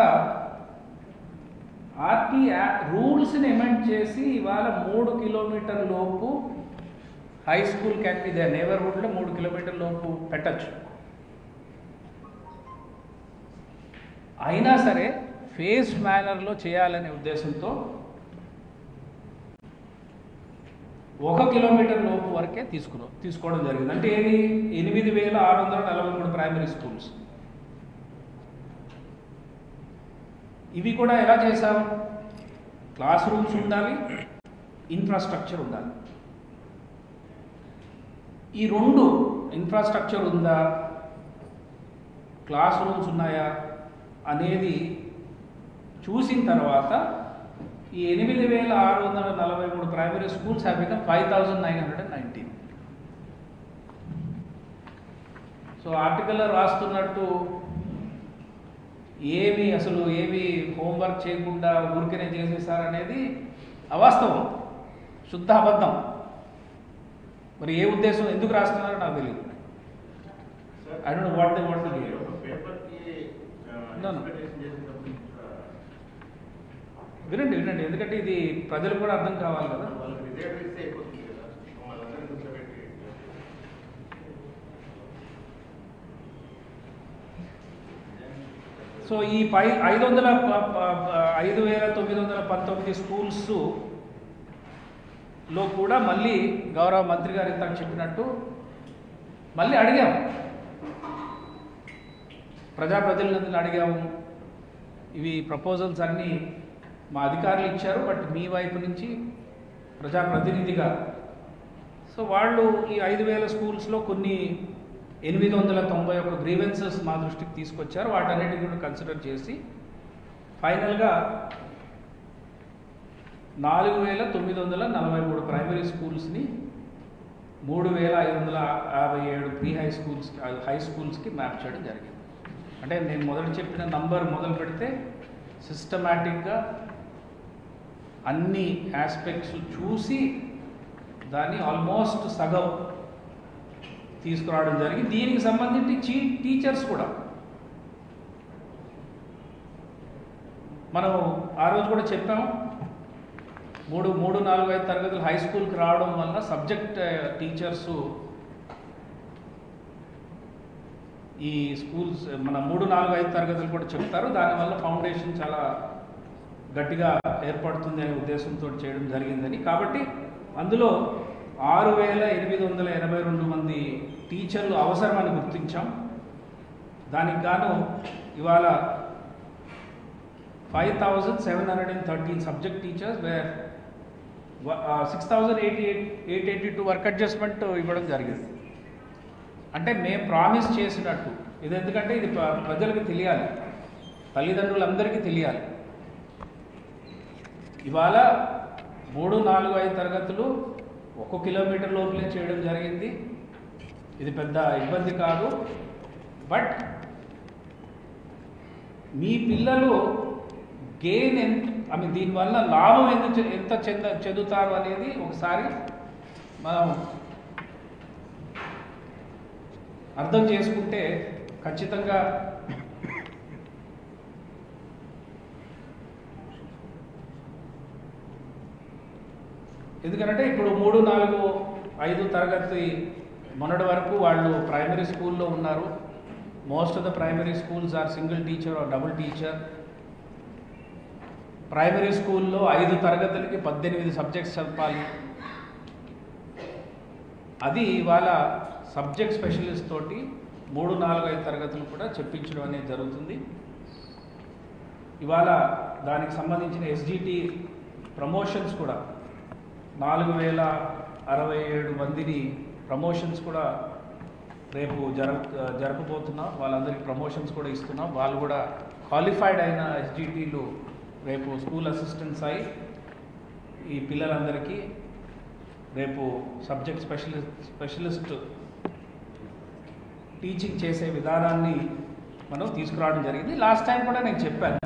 ఆర్టీ రూల్స్ని ఎమెండ్ చేసి ఇవాళ మూడు కిలోమీటర్ లోపు high school can be the నేబర్హుడ్లో మూడు కిలోమీటర్ లోపు పెట్టచ్చు అయినా సరే ఫేస్ మేనర్లో చేయాలనే ఉద్దేశంతో ఒక కిలోమీటర్ లోపు వరకే తీసుకున్నా తీసుకోవడం జరిగింది అంటే ఏది ఎనిమిది వేల ఆరు వందల నలభై మూడు ప్రైమరీ స్కూల్స్ ఇవి కూడా ఎలా చేశాం క్లాస్ రూమ్స్ ఉండాలి ఇన్ఫ్రాస్ట్రక్చర్ ఉండాలి ఈ రెండు ఇన్ఫ్రాస్ట్రక్చర్ ఉందా క్లాస్ రూమ్స్ ఉన్నాయా అనేది చూసిన తర్వాత ఈ ఎనిమిది వేల ఆరు వందల నలభై మూడు primary schools have become five thousand nine hundred and nineteen so ఆర్టికల్లో రాస్తున్నట్టు ఏమి అసలు ఏమి హోంవర్క్ చేయకుండా ఊరికనే చేసేసారనేది అవాస్తవం శుద్ధ అబద్ధం మరి ఏ ఉద్దేశం ఎందుకు రాస్తున్నారో నాకు తెలియదు I don't know what they want to do. పేపర్కి No, no. ఎక్స్పెక్టేషన్ చేసినప్పుడు వినండి వినండి ఎందుకంటే ఇది ప్రజలకు కూడా అర్థం కావాలి కదా వాళ్ళకి రిజల్ట్ ఇస్తే అయిపోతుంది కదా వాళ్ళందరినీ కూర్చోబెట్టి సో ఈ పై ఐదు వందల ప- ప- ప- ఐదు వేల తొమ్మిది వందల పంతొమ్మిది స్కూల్స్ లో కూడా మళ్ళీ గౌరవ మంత్రి గారు ఇంతకు చెప్పినట్టు మళ్ళీ అడిగాం ప్రజాప్రతినిధులను అడిగాము ఇవి ప్రపోజల్స్ అన్నీ మా అధికారులు ఇచ్చారు బట్ మీ వైపు నుంచి ప్రజాప్రతినిధిగా సో వాళ్ళు ఈ ఐదు వేల స్కూల్స్లో కొన్ని ఎనిమిది వందల తొంభై ఒక్క గ్రీవెన్సెస్ మా దృష్టికి తీసుకొచ్చారు వాటన్నిటిని కూడా కన్సిడర్ చేసి ఫైనల్గా నాలుగు వేల తొమ్మిది వందల నలభై మూడు ప్రైమరీ స్కూల్స్ని మూడు వేల ఐదు వందల యాభై ఏడు ప్రీ హై స్కూల్స్కి హై స్కూల్స్కి మ్యాప్ చేయడం జరిగింది అంటే నేను మొదలు చెప్పిన నంబర్ మొదలు పెడితే సిస్టమేటిక్గా అన్ని ఆస్పెక్ట్స్ చూసి దాన్ని ఆల్మోస్ట్ సగం తీసుకురావడం జరిగింది దీనికి సంబంధించి చీ టీచర్స్ కూడా మనం ఆ రోజు కూడా చెప్పాము మూడు మూడు నాలుగు ఐదు తరగతులు హై స్కూల్కి రావడం వల్ల సబ్జెక్ట్ టీచర్సు ఈ స్కూల్స్ మన మూడు నాలుగు ఐదు తరగతులు కూడా చెప్తారు దానివల్ల ఫౌండేషన్ చాలా గట్టిగా ఏర్పడుతుంది అనే ఉద్దేశంతో చేయడం జరిగిందని కాబట్టి అందులో ఆరు వేల ఎనిమిది వందల ఎనభై రెండు మంది టీచర్లు అవసరమని గుర్తించాం దానికి గాను ఇవాళ five thousand seven hundred and thirteen subject teachers were six thousand eighty eight eight eighty two work adjustment ఇవ్వడం జరిగింది అంటే మేము ప్రామిస్ చేసినట్టు ఇది ఎందుకంటే ఇది ప్ర- ప్రజలకు తెలియాలి తల్లిదండ్రులందరికీ తెలియాలి ఇవాళ మూడు నాలుగు ఐదు తరగతులు ఒక కిలోమీటర్ లోపలే చేయడం జరిగింది ఇది పెద్ద ఇబ్బంది కాదు బట్ మీ పిల్లలు గెయిన్ ఎంత ఐ మీన్ దీనివల్ల లాభం ఎంత చె- ఎంత చెంద చెందుతారు అనేది ఒకసారి మనం అర్థం చేసుకుంటే ఖచ్చితంగా ఎందుకంటే ఇప్పుడు మూడు నాలుగు ఐదు తరగతి మొన్నటి వరకు వాళ్ళు ప్రైమరీ స్కూల్లో ఉన్నారు most of the primary schools are single teacher or double teacher primary స్కూల్లో ఐదు తరగతులకి పద్దెనిమిది సబ్జెక్ట్స్ చదవాలి అది ఇవాళ సబ్జెక్ట్ స్పెషలిస్ట్ తోటి మూడు నాలుగు ఐదు తరగతులు కూడా చెప్పించడం అనేది జరుగుతుంది ఇవాళ దానికి సంబంధించిన ఎస్జిటి ప్రమోషన్స్ కూడా నాలుగు వేల అరవై ఏడు మందిని ప్రమోషన్స్ కూడా రేపు జర జరపబోతున్నాం వాళ్ళందరికీ ప్రమోషన్స్ కూడా ఇస్తున్నాం వాళ్ళు కూడా క్వాలిఫైడ్ అయిన ఎస్జిటీలు రేపు స్కూల్ అసిస్టెంట్స్ అయి ఈ పిల్లలందరికీ రేపు సబ్జెక్ట్ స్పెషలిస్ట్ స్పెషలిస్ట్ టీచింగ్ చేసే విధానాన్ని మనం తీసుకురావడం జరిగింది లాస్ట్ టైం కూడా నేను చెప్పాను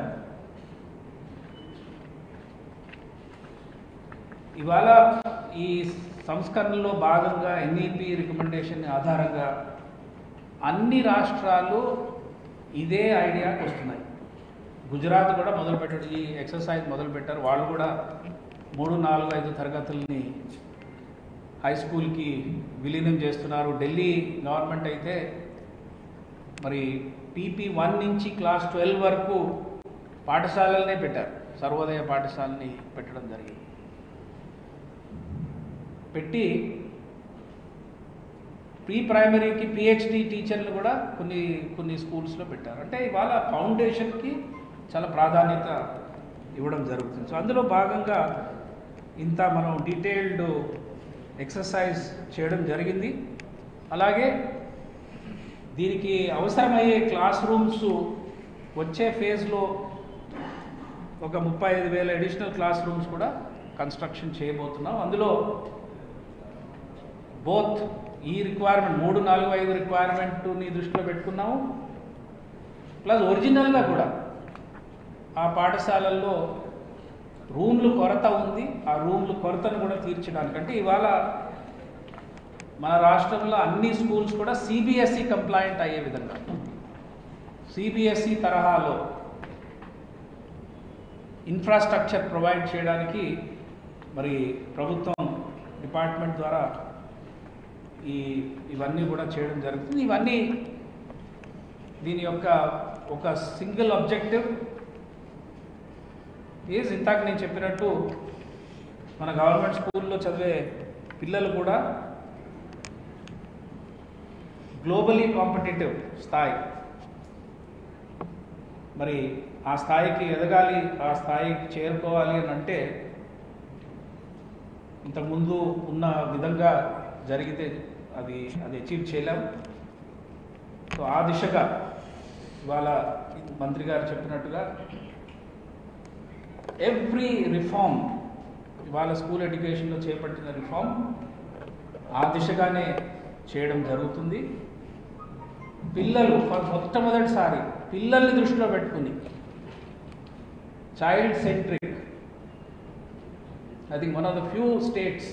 ఇవాళ ఈ సంస్కరణలో భాగంగా ఎన్ఈపి రికమెండేషన్ ఆధారంగా అన్ని రాష్ట్రాలు ఇదే ఐడియాకి వస్తున్నాయి గుజరాత్ కూడా మొదలుపెట్టాడు ఈ ఎక్సర్సైజ్ మొదలుపెట్టారు వాళ్ళు కూడా మూడు నాలుగు ఐదు తరగతుల్ని హై స్కూల్కి విలీనం చేస్తున్నారు ఢిల్లీ గవర్నమెంట్ అయితే మరి పీపీ వన్ నుంచి క్లాస్ ట్వెల్వ్ వరకు పాఠశాలలనే పెట్టారు సర్వోదయ పాఠశాలని పెట్టడం జరిగింది పెట్టి ప్రీ ప్రైమరీకి పిహెచ్డి టీచర్లు కూడా కొన్ని కొన్ని స్కూల్స్లో పెట్టారు అంటే ఇవాళ ఫౌండేషన్కి చాలా ప్రాధాన్యత ఇవ్వడం జరుగుతుంది సో అందులో భాగంగా ఇంత మనం డీటెయిల్డ్ ఎక్సర్సైజ్ చేయడం జరిగింది అలాగే దీనికి అవసరమయ్యే క్లాస్ రూమ్స్ వచ్చే ఫేజ్లో ఒక ముప్పై ఐదు వేల అడిషనల్ క్లాస్ రూమ్స్ కూడా కన్స్ట్రక్షన్ చేయబోతున్నాం అందులో బోత్ ఈ రిక్వైర్మెంట్ మూడు నాలుగు ఐదు రిక్వైర్మెంట్ని దృష్టిలో పెట్టుకున్నాము ప్లస్ ఒరిజినల్గా కూడా ఆ పాఠశాలల్లో రూమ్లు కొరత ఉంది ఆ రూమ్లు కొరతను కూడా తీర్చడానికి అంటే ఇవాళ మన రాష్ట్రంలో అన్ని స్కూల్స్ కూడా సిబిఎస్ఈ కంప్లైంట్ అయ్యే విధంగా సిబిఎస్ఈ తరహాలో ఇన్ఫ్రాస్ట్రక్చర్ ప్రొవైడ్ చేయడానికి మరి ప్రభుత్వం డిపార్ట్మెంట్ ద్వారా ఈ ఇవన్నీ కూడా చేయడం జరుగుతుంది ఇవన్నీ దీని యొక్క ఒక సింగిల్ ఆబ్జెక్టివ్ ఈజ్ ఇంతాక నేను చెప్పినట్టు మన గవర్నమెంట్ స్కూల్లో చదివే పిల్లలు కూడా గ్లోబలీ కాంపిటేటివ్ స్థాయి మరి ఆ స్థాయికి ఎదగాలి ఆ స్థాయికి చేరుకోవాలి అని అంటే ఇంతకుముందు ఉన్న విధంగా జరిగితే అది అది అచీవ్ చేయలేం సో ఆ దిశగా ఇవాళ మంత్రి గారు చెప్పినట్టుగా ఎవ్రీ రిఫార్మ్ ఇవాళ స్కూల్ ఎడ్యుకేషన్లో చేపట్టిన రిఫార్మ్ ఆ దిశగానే చేయడం జరుగుతుంది పిల్లలు ఫర్ మొట్టమొదటిసారి పిల్లల్ని దృష్టిలో పెట్టుకుని child centric I think one of the few states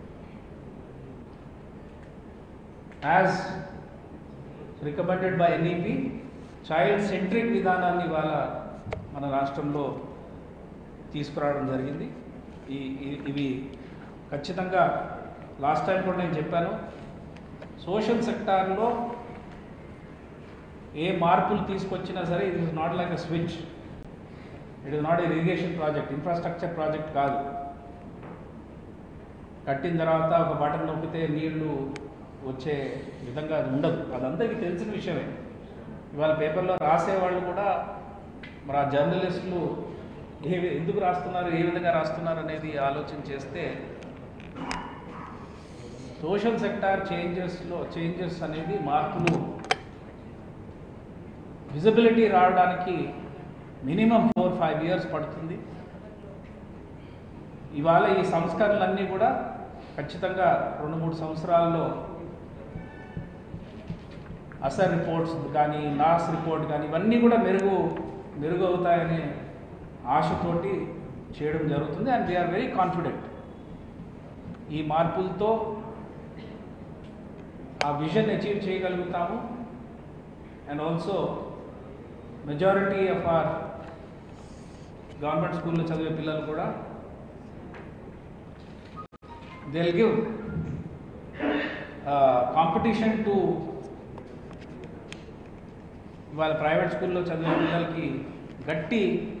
as recommended by NEP child centric విధానాన్ని ఇవాళ మన రాష్ట్రంలో తీసుకురావడం జరిగింది ఈ ఈ- ఇవి ఖచ్చితంగా లాస్ట్ టైం కూడా నేను చెప్పాను సోషల్ సెక్టార్లో ఏ మార్పులు తీసుకొచ్చినా సరే it is not like a switch it is not irrigation project infrastructure project కాదు కట్టిన తర్వాత ఒక బటన్ నొక్కితే నీళ్లు వచ్చే విధంగా అది ఉండదు అదందరికీ తెలిసిన విషయమే ఇవాళ పేపర్లో రాసేవాళ్ళు కూడా మరి ఆ జర్నలిస్టులు ఏ వి- ఎందుకు రాస్తున్నారు ఏ విధంగా రాస్తున్నారు అనేది ఆలోచన చేస్తే సోషల్ సెక్టార్ చేంజెస్లో చేంజెస్ అనేది మార్పులు విజిబిలిటీ రావడానికి మినిమం ఫోర్ ఫైవ్ ఇయర్స్ పడుతుంది ఇవాళ ఈ సంస్కరణలన్నీ కూడా ఖచ్చితంగా రెండు మూడు సంవత్సరాల్లో అసర్ రిపోర్ట్స్ కానీ నాస్ రిపోర్ట్ కానీ ఇవన్నీ కూడా మెరుగు మెరుగు అవుతాయనే ఆశతోటి చేయడం జరుగుతుంది అండ్ వీఆర్ వెరీ కాన్ఫిడెంట్ ఈ మార్పులతో ఆ విజన్ అచీవ్ చేయగలుగుతాము and also majority of our government స్కూల్లో చదివే పిల్లలు కూడా they'll give uh, competition to వాళ్ళ ప్రైవేట్ స్కూల్లో చదివే పిల్లలకి గట్టి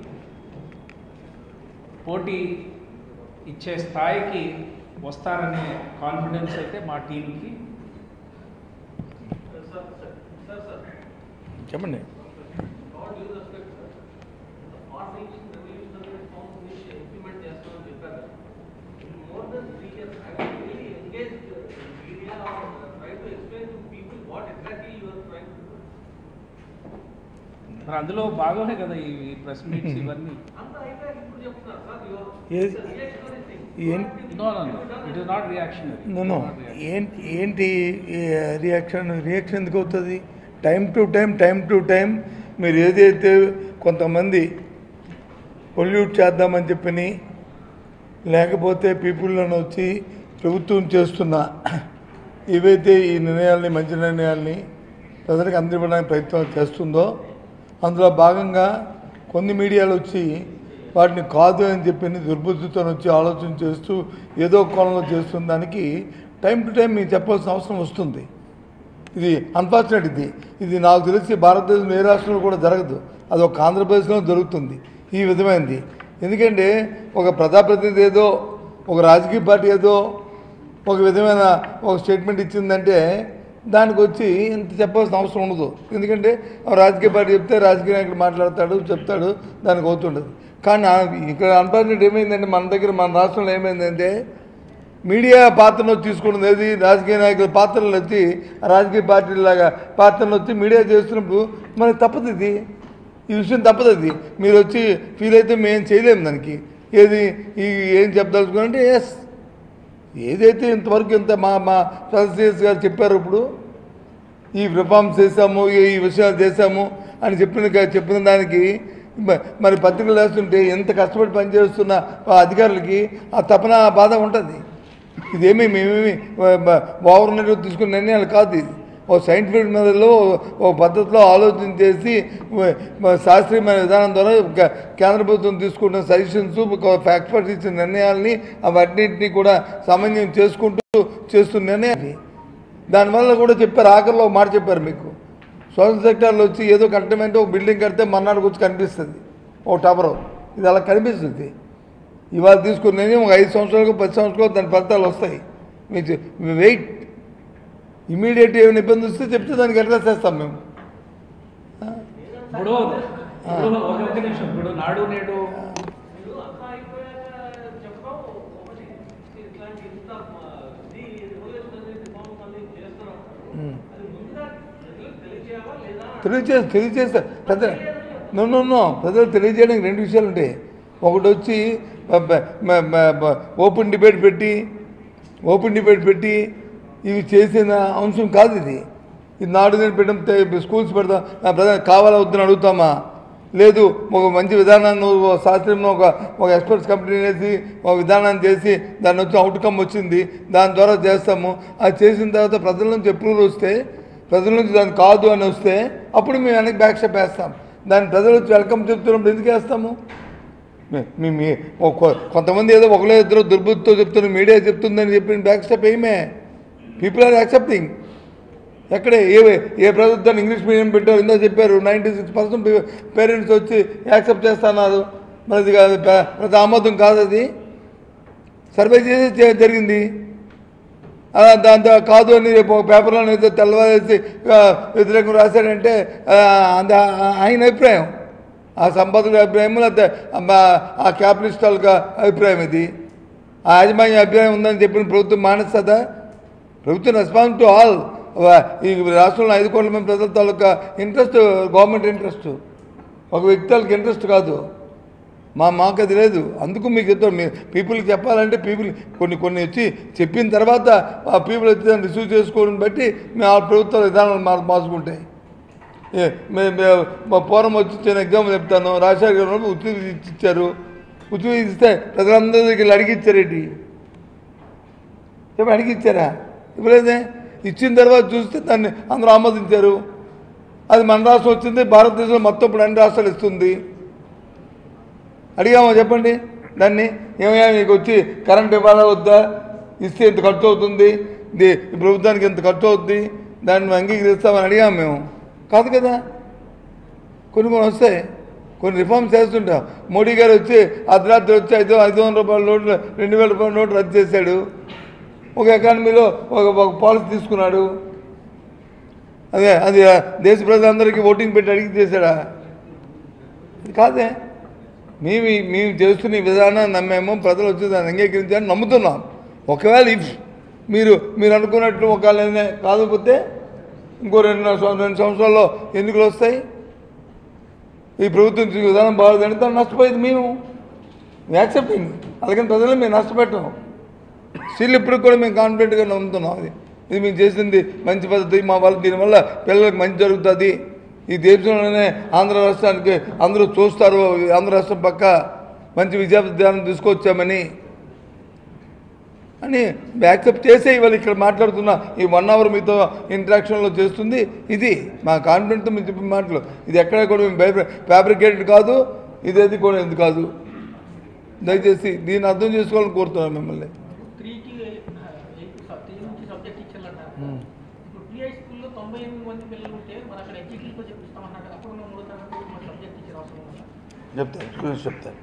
పోటీ ఇచ్చే స్థాయికి వస్తారనే కాన్ఫిడెన్స్ అయితే మా టీంకి చెప్పండి all due respect, sir, the formation revolutionary reforms which implement చేస్తామని చెప్పారు కదా. In more than three years, have you really engaged uh, media or uh, tried to explain to people what exactly you are trying to do? మరి అందులో భాగమే కదా ఈ press meets ఇవన్నీ అంత అయిపోయాక ఇప్పుడు చెప్తున్నారు సార్ యువర్ ఏది? రియాక్షనరీ థింగ్ ఏం- no no no it is not reaction no ఏంటి ఏంటి రియాక్షన్ రియాక్షన్ ఎందుకు అవుతుంది time to time time to time మీరు ఏదైతే కొంతమంది పొల్యూట్ చేద్దామని చెప్పని లేకపోతే పీపుల్లోని వచ్చి ప్రభుత్వం చేస్తున్న ఏవైతే ఈ నిర్ణయాల్ని మంచి నిర్ణయాల్ని ప్రజలకు అందివ్వడానికి ప్రయత్నం చేస్తుందో అందులో భాగంగా కొన్ని మీడియాలు వచ్చి వాటిని కాదు అని చెప్పి దుర్బుద్ధితో వచ్చి ఆలోచన చేస్తూ ఏదో కోణంలో చేస్తున్న దానికి టైం టు టైం మీకు చెప్పాల్సిన అవసరం వస్తుంది ఇది అన్ఫార్చునేట్ ఇది ఇది నాకు తెలిసి భారతదేశం ఏ రాష్ట్రంలో కూడా జరగదు అది ఒక ఆంధ్రప్రదేశ్లో జరుగుతుంది ఈ విధమైనది ఎందుకంటే ఒక ప్రజాప్రతినిధి ఏదో ఒక రాజకీయ పార్టీ ఏదో ఒక విధమైన ఒక స్టేట్మెంట్ ఇచ్చిందంటే దానికి వచ్చి ఇంత చెప్పాల్సిన అవసరం ఉండదు ఎందుకంటే ఆ రాజకీయ పార్టీ చెప్తే రాజకీయ నాయకుడు మాట్లాడతాడు చెప్తాడు దానికి అవుతుండదు కానీ ఆ- ఇక్కడ అన్ఫార్చునేట్ ఏమైందంటే మన దగ్గర మన రాష్ట్రంలో ఏమైందంటే మీడియా పాత్రను తీసుకున్నది ఏది రాజకీయ నాయకుల పాత్రలు వచ్చి రాజకీయ పార్టీలాగా పాత్రలు వచ్చి మీడియా చేస్తున్నప్పుడు మనకి తప్పదు ఇది ఈ విషయం తప్పదు అది మీరు వచ్చి ఫీల్ అయితే మేము చేయలేము దానికి ఏది ఈ ఏం చెప్పదలుచుకున్నారంటే ఎస్ ఏదైతే ఇంతవరకు ఇంత మా మా సదస్యస్ గారు చెప్పారు ఇప్పుడు ఈ రిఫార్మ్స్ చేశాము ఈ- ఈ విషయాలు చేశాము అని చెప్పిన చెప్పిన దానికి మ- మరి పత్రికలు వేస్తుంటే ఎంత కష్టపడి పనిచేస్తున్న ఆ అధికారులకి ఆ తపన ఆ బాధ ఉంటుంది ఇదేమీ మేమేమి ఓవర్ నెట్ తీసుకున్న నిర్ణయాలు కాదు ఇది ఓ సైంటిఫిక్ మెథడ్లో ఓ పద్ధతిలో ఆలోచన చేసి మ- మ- శాస్త్రీయమైన విధానం ద్వారా క- కేంద్ర ప్రభుత్వం తీసుకున్న సజెషన్స్ ఎక్స్పర్ట్స్ ఇచ్చిన నిర్ణయాల్ని అవన్నింటినీ కూడా సమన్వయం చేసుకుంటూ చేస్తున్న నిర్ణయాలు దానివల్ల కూడా చెప్పారు ఆఖరిలో ఒక మాట చెప్పారు మీకు సోషల్ సెక్టార్లో వచ్చి ఏదో కట్టమంటే ఒక బిల్డింగ్ కడితే మర్నాడుకు వచ్చి కనిపిస్తుంది ఓ టవర్ ఇది అలా కనిపిస్తుంది ఇవాళ తీసుకున్న నిర్ణయం ఒక ఐదు సంవత్సరాలకు పది సంవత్సరాలకు దాని ఫలితాలు వస్తాయి మీకు వెయిట్ ఇమీడియట్ ఏమైనా ఇబ్బంది వస్తే చెప్తే దానికి అడ్రస్ చేస్తాం మేము ఇప్పుడు ఇప్పుడు ఒక ఒక నిమిషం ఇప్పుడు నాడు నేడు మీరు అంతా అయిపోయాక చెప్పడం ఒకటి ఇట్లాంటి ఇంత ఇది రెవల్యూషనరీ రిఫార్మ్స్ అన్ని చేస్తున్నాం ఉమ్. అది ముందుగా ప్రజలకు తెలియజేయాలా లేదా తెలియజే తెలియజేస్తా ప్రజలు నో నో నో ప్రజలు తెలియజేయడానికి రెండు విషయాలు ఉంటాయి ఒకటి వచ్చి బ- బ- బ- బ- బ- ఓపెన్ డిబేట్ పెట్టి ఓపెన్ డిబేట్ పెట్టి ఇవి చేసిన అంశం కాదు ఇది ఇది నాడు నేను పెట్టడం తే- స్కూల్స్ పెడతాం నా ప్రజలు కావాలా వద్దని అడుగుతామా లేదు ఒక మంచి విధానాన్ని ఒక శాస్త్రంలో ఒక ఒక ఎక్స్పర్ట్స్ కంపెనీ వేసి ఒక విధానాన్ని చేసి దాని వచ్చి అవుట్కమ్ వచ్చింది దాని ద్వారా చేస్తాము అది చేసిన తర్వాత ప్రజల నుంచి అప్రూవల్ వస్తే ప్రజల నుంచి దాన్ని కాదు అని వస్తే అప్పుడు మేము వెనక్కి బ్యాక్ స్టెప్ వేస్తాం దాన్ని ప్రజలు వచ్చి వెల్కమ్ చెప్తున్నప్పుడు ఎందుకు వేస్తాము మీ- మీ మీ ఓ కొ- కొంతమంది ఏదో ఒకళ్ళో ఇద్దరు దుర్బుద్ధితో చెప్తున్న మీడియా చెప్తుందని చెప్పి బ్యాక్ స్టెప్ ఏమే పీపుల్ ఆర్ యాక్సెప్టింగ్ ఎక్కడే ఏ ఏ ప్రభుత్వాన్ని ఇంగ్లీష్ మీడియం పెట్టారు ఇందా చెప్పారు నైంటీ సిక్స్ పర్సెంట్ పేరెంట్స్ వచ్చి యాక్సెప్ట్ చేస్తున్నారు మరి అది కాదు ప- ప్రతి ఆమోదం కాదు అది సర్వే చేసి చే- జరిగింది ఆ, దాంతో కాదు అని రేపు ఒక పేపర్లో ఏదో తెల్లవారేసి ఆ, వ్యతిరేకం రాశాడంటే ఆ, అంద ఆయన అభిప్రాయం ఆ సంపదల అభిప్రాయం లేకపోతే ఆ- ఆ క్యాపిటలిస్ట్ వాళ్ళ అభిప్రాయం ఇది ఆ యాజమాన్య అభిప్రాయం ఉందని చెప్పిన ప్రభుత్వం మానేస్తుందా ప్రభుత్వం రెస్పాన్స్ టు ఆల్ ఈ రాష్ట్రంలో ఐదు కోట్ల మంది ప్రజల తాలూకా ఇంట్రెస్ట్ గవర్నమెంట్ ఇంట్రెస్ట్ ఒక వ్యక్తి వాళ్ళకి ఇంట్రెస్ట్ కాదు మా మాకు అది లేదు అందుకు మీకు చెప్తాను మీరు పీపుల్కి చెప్పాలంటే పీపుల్ కొన్ని కొన్ని వచ్చి చెప్పిన తర్వాత ఆ పీపుల్ వచ్చి దాన్ని రిసీవ్ చేసుకోవడం బట్టి మేము ఆ ప్రభుత్వ విధానాలు మా మార్చుకుంటాయి ఏ, మే- మే- మా పూర్వం వచ్చి నేను ఎగ్జామ్ చెప్తాను రాజశేఖర్ గారు ఉన్నప్పుడు ఉత్తీర్ణ ఇచ్చారు ఉత్తీర్ణ ఇస్తే ప్రజలందరి దగ్గర అడిగిచ్చారేంటి చెప్పి అడిగిచ్చారా ఇవ్వలేదే ఇచ్చిన తర్వాత చూస్తే దాన్ని అందరూ ఆమోదించారు అది మన రాష్ట్రం వచ్చింది భారతదేశంలో మొత్తం ఇప్పుడు అన్ని రాష్ట్రాలు ఇస్తుంది అడిగామా చెప్పండి దాన్ని ఏమయ్యా మీకు వచ్చి కరెంట్ ఇవ్వాలా వద్దా ఇస్తే ఇంత ఖర్చు అవుతుంది ఇది ఈ ప్రభుత్వానికి ఇంత ఖర్చు అవుతుంది దాన్ని అంగీకరిస్తామని అడిగాము మేము కాదు కదా కొన్ని కొన్ని వస్తాయి కొన్ని రిఫార్మ్స్ చేస్తుంటాం మోడీ గారు వచ్చి అర్ధరాత్రి వచ్చి ఐదు ఐదు వందల రూపాయల నోట్లు రెండు వేల రూపాయల నోటు రద్దు చేశాడు ఒక ఎకానమీలో ఒక ఒక పాలసీ తీసుకున్నాడు అదే అది దేశ ప్రజలందరికీ ఓటింగ్ పెట్టి అడిగి చేశాడా ఇది కాదే మేము ఈ- మేము చేస్తున్న ఈ విధానాన్ని నమ్మేమో ప్రజలు వచ్చి దాన్ని అంగీకరించాలని నమ్ముతున్నాం ఒకవేళ ఇఫ్ మీరు మీరు అనుకున్నట్టు ఒకవేళ ఏదైనా కాకపోతే ఇంకో రెండు సంవ- రెండు సంవత్సరాల్లో ఎన్నికలు వస్తాయి ఈ ప్రభుత్వం చేసే విధానం బాగుందంటే దాన్ని నష్టపోయేది మేము యాక్సెప్టింగ్ అలాగే ప్రజలు మేము నష్టపెట్టాం స్టిల్ ఇప్పుడు కూడా మేము కాన్ఫిడెంట్గా నమ్ముతున్నాం అది ఇది మేము చేసింది మంచి పద్ధతి మా వల్ల దీనివల్ల పిల్లలకు మంచి జరుగుతుంది ఈ దేశంలోనే ఆంధ్ర రాష్ట్రానికి అందరూ చూస్తారు ఈ ఆంధ్ర రాష్ట్రం పక్క మంచి విద్యావిధానం తీసుకొచ్చామని అని యాక్సెప్ట్ చేసే ఇవాళ ఇక్కడ మాట్లాడుతున్న ఈ వన్ అవర్ మీతో ఇంటరాక్షన్లో చేస్తుంది ఇది మా కాన్ఫిడెంట్తో మీరు చెప్పిన మాటలు ఇది ఎక్కడ కూడా మేము ఫ్యాబ్రికేటెడ్ కాదు ఇదేది కూడా ఇది కాదు దయచేసి దీన్ని అర్థం చేసుకోవాలని కోరుతున్నాను మిమ్మల్ని త్రీకి ఎయిట్ త్రీ నుంచి సబ్జెక్ట్ టీచర్లు అంటారు ఇప్పుడు పిఐ స్కూల్లో తొంభై ఎనిమిది మంది పిల్లలు ఉంటే మరి అక్కడ ఎగ్జిక్యూటివ్తో చెప్పిస్తామన్నారు అప్పుడు ఉన్న మూడో తరగతి మన సబ్జెక్ట్ టీచర్ అవసరం ఉందా చెప్తాను స్టూడెంట్స్ చెప్తాను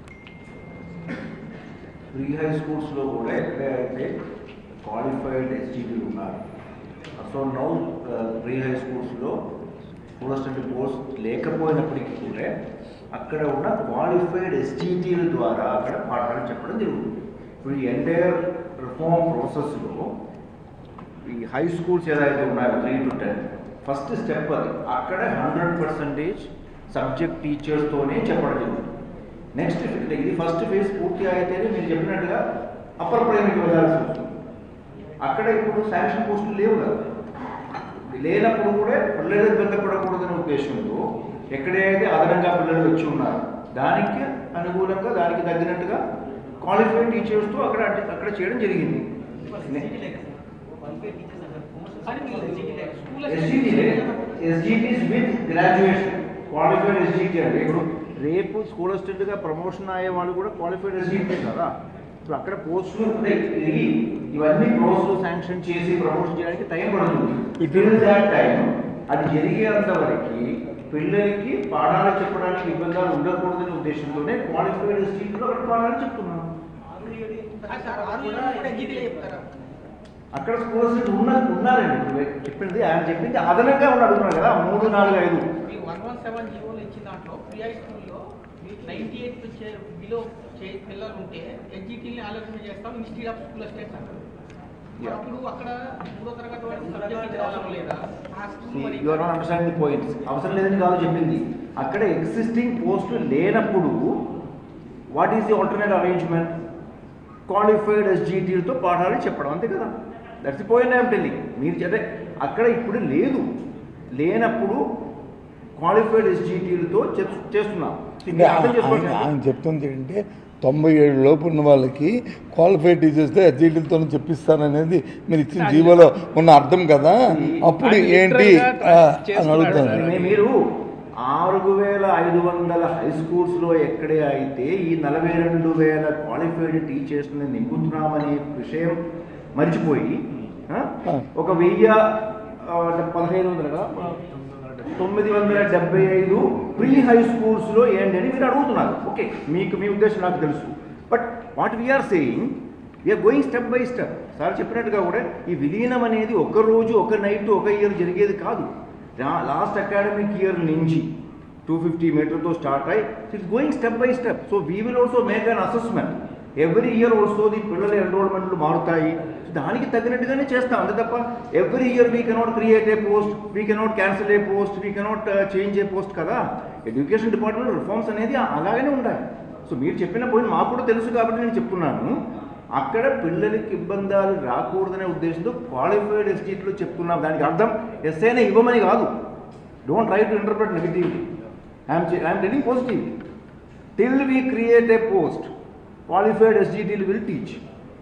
ప్రీ హై స్కూల్స్లో కూడా ఎక్కడైతే క్వాలిఫైడ్ ఎస్టీడీలు ఉన్నారు సో నౌ ప్రీ హై స్కూల్స్లో పోస్ట్ పోస్ట్ లేకపోయినప్పటికీ కూడా అక్కడ ఉన్న క్వాలిఫైడ్ ఎస్టీటీల ద్వారా అక్కడ పాఠాలు చెప్పడం జరుగుతుంది ఇప్పుడు ఈ ఎంటైర్ రిఫార్మ్ ప్రాసెస్లో ఈ హై స్కూల్స్ ఏదైతే ఉన్నాయో three to ten first step అది అక్కడ హండ్రెడ్ పర్సెంటేజ్ సబ్జెక్ట్ టీచర్స్తోనే చెప్పడం జరుగుతుంది నెక్స్ట్ ఇది ఫస్ట్ ఫేజ్ పూర్తి అయితేనే మీరు చెప్పినట్టుగా అప్పర్ ప్రైమరీకి వెళ్ళాల్సి వస్తుంది అక్కడ ఇప్పుడు శాంక్షన్ పోస్టులు లేవు కదా లేనప్పుడు కూడా పిల్లలు ఇబ్బంది పడకూడదనే ఉద్దేశంతో ఎక్కడైతే అదనంగా పిల్లలు వచ్చి ఉన్నారు దానికి అనుకూలంగా దానికి తగ్గినట్టుగా క్వాలిఫైడ్ టీచర్స్తో అక్కడ అక్కడ చేయడం జరిగింది కానీ మీరు school SGTs with graduation qualified SGT అంటే ఇప్పుడు రేపు స్కూల్ అసిస్టెంట్గా ప్రమోషన్ అయ్యే వాళ్ళు కూడా క్వాలిఫైడ్ ఎస్జిటి కదా ఇప్పుడు అక్కడ పోస్టులు ఉంటాయి. ఇది ఇవన్నీ పోస్టులు శాంక్షన్ చేసి ప్రమోషన్ చేయడానికి టైం పడుతుంది ఇట్ దాట్ టైం అది జరిగేంత వరకు పిల్లలకి పాఠాలు చెప్పడానికి ఇబ్బందులు ఉండకూడదనే ఉద్దేశంతోనే క్వాలిఫైడ్ ఎస్జిటీలో అక్కడ పాఠాలు చెప్తున్నాం సార్ ఆరు ఏళ్ళు కూడా ఎగ్జిక్యూటివ్ చెప్తారా అక్కడ స్కూల్ అసిస్టెంట్ ఉన్న ఉన్నారండి ఇప్పుడు చెప్పింది ఆయన చెప్పింది అదనంగా ఉన్న అడుగుతున్నారు కదా మూడు నాలుగు ఐదు ఈ వన్ వన్ సెవెన్ జీవోలు ఇచ్చిన దాంట్లో ప్రిఐ స్కూల్లో నైన్టీ ఎయిట్ వచ్చే బిలో పిల్లలు ఉంటే ఎడ్జిటీని ఆలోచన చేస్తాం ఇన్స్టిట్యూట్ ఆఫ్ స్కూల్ అసిస్టెంట్స్ అంటారు మరి Yeah. అప్పుడు అక్కడ మూడో తరగతి వరకు సబ్జెక్ట్ అవసరం లేదా ఆ స్కూల్ మరి you are not understanding points అవసరం లేదని కాదు చెప్పింది అక్కడ ఎగ్జిస్టింగ్ పోస్టులు లేనప్పుడు what is the alternate arrangement qualified ఎస్జిటీలతో పాఠాలు చెప్పడం అంతే కదా that's the point I'm telling మీరు చెప్పే అక్కడ ఇప్పుడు లేదు లేనప్పుడు క్వాలిఫైడ్ ఎస్జిటీలతో చేస్తున్నాం అంటే అర్థం ఆయన చేసుకోండి ఆయన చెప్తుంది ఏంటంటే తొంభై ఏడు లోపు ఉన్న వాళ్ళకి క్వాలిఫైడ్ టీచర్స్తో ఎస్జీటీలతో చెప్పిస్తాననేది మీరు ఇచ్చిన జీవోలో ఉన్న అర్థం కదా అప్పుడు ఆయన ఏంటి literal గా ఆ, అని చేస్తున్నాడు అడుగుతాను సార్. మీ- మీరు ఆరు వేల ఐదు వందల హై స్కూల్స్లో ఎక్కడే అయితే ఈ నలభై రెండు వేల క్వాలిఫైడ్ టీచర్స్ని నింపుతున్నామనే విషయం మర్చిపోయి ఆ, ఒక వెయ్యి ఆ, పదహైదు వందల కదా? తొమ్మిది వందల డెబ్బై ఐదు ప్రీ హై స్కూల్స్లో ఏంటి అని మీరు అడుగుతున్నారు ఓకే మీకు మీ ఉద్దేశం నాకు తెలుసు but what we are saying we are going step by step sir చెప్పినట్టుగా కూడా ఈ విలీనం అనేది ఒక రోజు ఒక నైట్ ఒక ఇయర్ జరిగేది కాదు లాస్ట్ అకాడమిక్ ఇయర్ నుంచి టూ ఫిఫ్టీ మీటర్తో స్టార్ట్ అయ్యి it's going step by step so we will also make an assessment every year also the పిల్లల ఎన్రోల్మెంట్లు మారుతాయి దానికి తగినట్టుగానే చేస్తాం అంతే తప్ప every year we cannot create a post we cannot cancel a post we cannot change a post కదా education department reforms అనేది అలాగనే ఉండాలి సో మీరు చెప్పిన పాయింట్ మాకు కూడా తెలుసు కాబట్టి నేను చెప్తున్నాను అక్కడ పిల్లలకి ఇబ్బందాలు రాకూడదనే ఉద్దేశంతో క్వాలిఫైడ్ ఎస్టీట్లో చెప్తున్నాం దానికి అర్థం ఎస్ఐనే ఇవ్వమని కాదు don't try to interpret negatively I'm I'm telling positive till we create a post qualified ఎస్జిటీలు విల్ టీచ్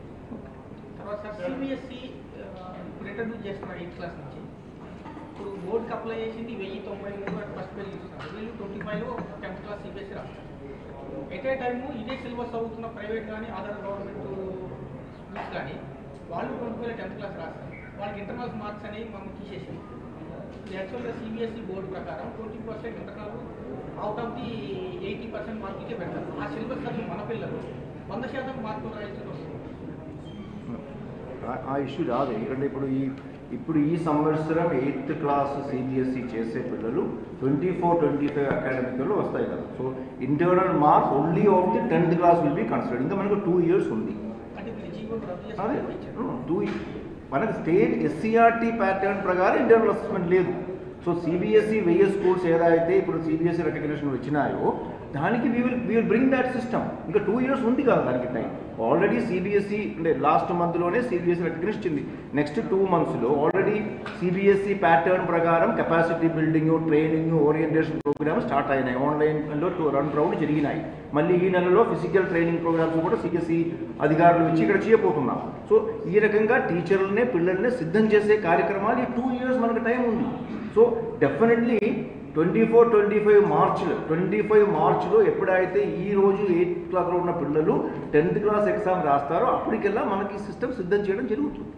తర్వాత సిబిఎస్ఈ ఇంట్రడ్యూస్ చేస్తున్నారు ఎయిత్ క్లాస్ నుంచి ఇప్పుడు బోర్డుకి అప్లై చేసింది వెయ్యి తొంభై మూడు ఫస్ట్ పేజ్ ఇస్తున్నారు వీళ్ళు ట్వంటీ ఫైవ్లో టెన్త్ క్లాస్ సిబిఎస్ఈ రాస్తారు ఎట్ ఏ టైము ఇదే సిలబస్ అవుతున్న ప్రైవేట్ కానీ అదర్ గవర్నమెంట్ స్కూల్స్ కానీ వాళ్ళు ట్వంటీ ఫైవ్ టెన్త్ క్లాస్ రాస్తారు వాళ్ళకి ఇంటర్నల్స్ మార్క్స్ అనేవి మనం తీసేసి యాక్చువల్గా సిబిఎస్ఈ బోర్డు ప్రకారం twenty percent internal out of the eighty percent మార్కులకే పెడతారు ఆ సిలబస్ చదివి మన పిల్లలు వంద శాతం మార్కులు రాయించాల్సి వస్తుంది ఆ- ఆ ఇష్యూ రాదు ఎందుకంటే ఇప్పుడు ఈ ఇప్పుడు ఈ సంవత్సరం ఎయిత్ క్లాస్ సిబిఎస్ఈ చేసే పిల్లలు ట్వంటీ ఫోర్ ట్వంటీ ఫైవ్ అకాడమిక్లో వస్తాయి కదా so internal marks only of the tenth class will be considered ఇంకా మనకు టూ ఇయర్స్ ఉంది అంటే మీరు జీవోని రద్దు అదే చేసి టూ మనకి స్టేట్ ఎస్సీఆర్టీ ప్యాటర్న్ ప్రకారం ఇంటర్నల్ అసెస్మెంట్ లేదు సో సిబిఎస్ఈ వెయ్యి స్కూల్స్ ఏదైతే ఇప్పుడు సిబిఎస్ఈ రికగ్నిషన్ వచ్చినాయో దానికి we will we will bring that system ఇంకా టూ ఇయర్స్ ఉంది కదా దానికి టైం ఆల్రెడీ సిబిఎస్ఈ అంటే లాస్ట్ మంత్లోనే సిబిఎస్ఈ రికగ్నిషన్ ఇచ్చింది నెక్స్ట్ టూ మంత్స్లో ఆల్రెడీ సిబిఎస్ఈ ప్యాటర్న్ ప్రకారం capacity building training orientation program start అయినాయి ఆన్లైన్లో టూ రెండు రౌండ్ జరిగినాయి మళ్ళీ ఈ నెలలో ఫిజికల్ ట్రైనింగ్ ప్రోగ్రామ్స్ కూడా సిఎస్ఈ అధికారులు ఇచ్చి ఇక్కడ చేయబోతున్నాం సో ఈ రకంగా టీచర్లనే పిల్లల్ని సిద్ధం చేసే కార్యక్రమాలు ఈ టూ ఇయర్స్ మనకు టైం ఉంది so definitely twenty four twenty five మార్చ్లో ట్వంటీ ఫైవ్ మార్చ్లో ఎప్పుడైతే ఈ రోజు ఎయిత్ క్లాస్లో ఉన్న పిల్లలు టెన్త్ క్లాస్ ఎగ్జామ్ రాస్తారో అప్పటికెల్లా మనకి సిస్టమ్ సిద్ధం చేయడం జరుగుతుంది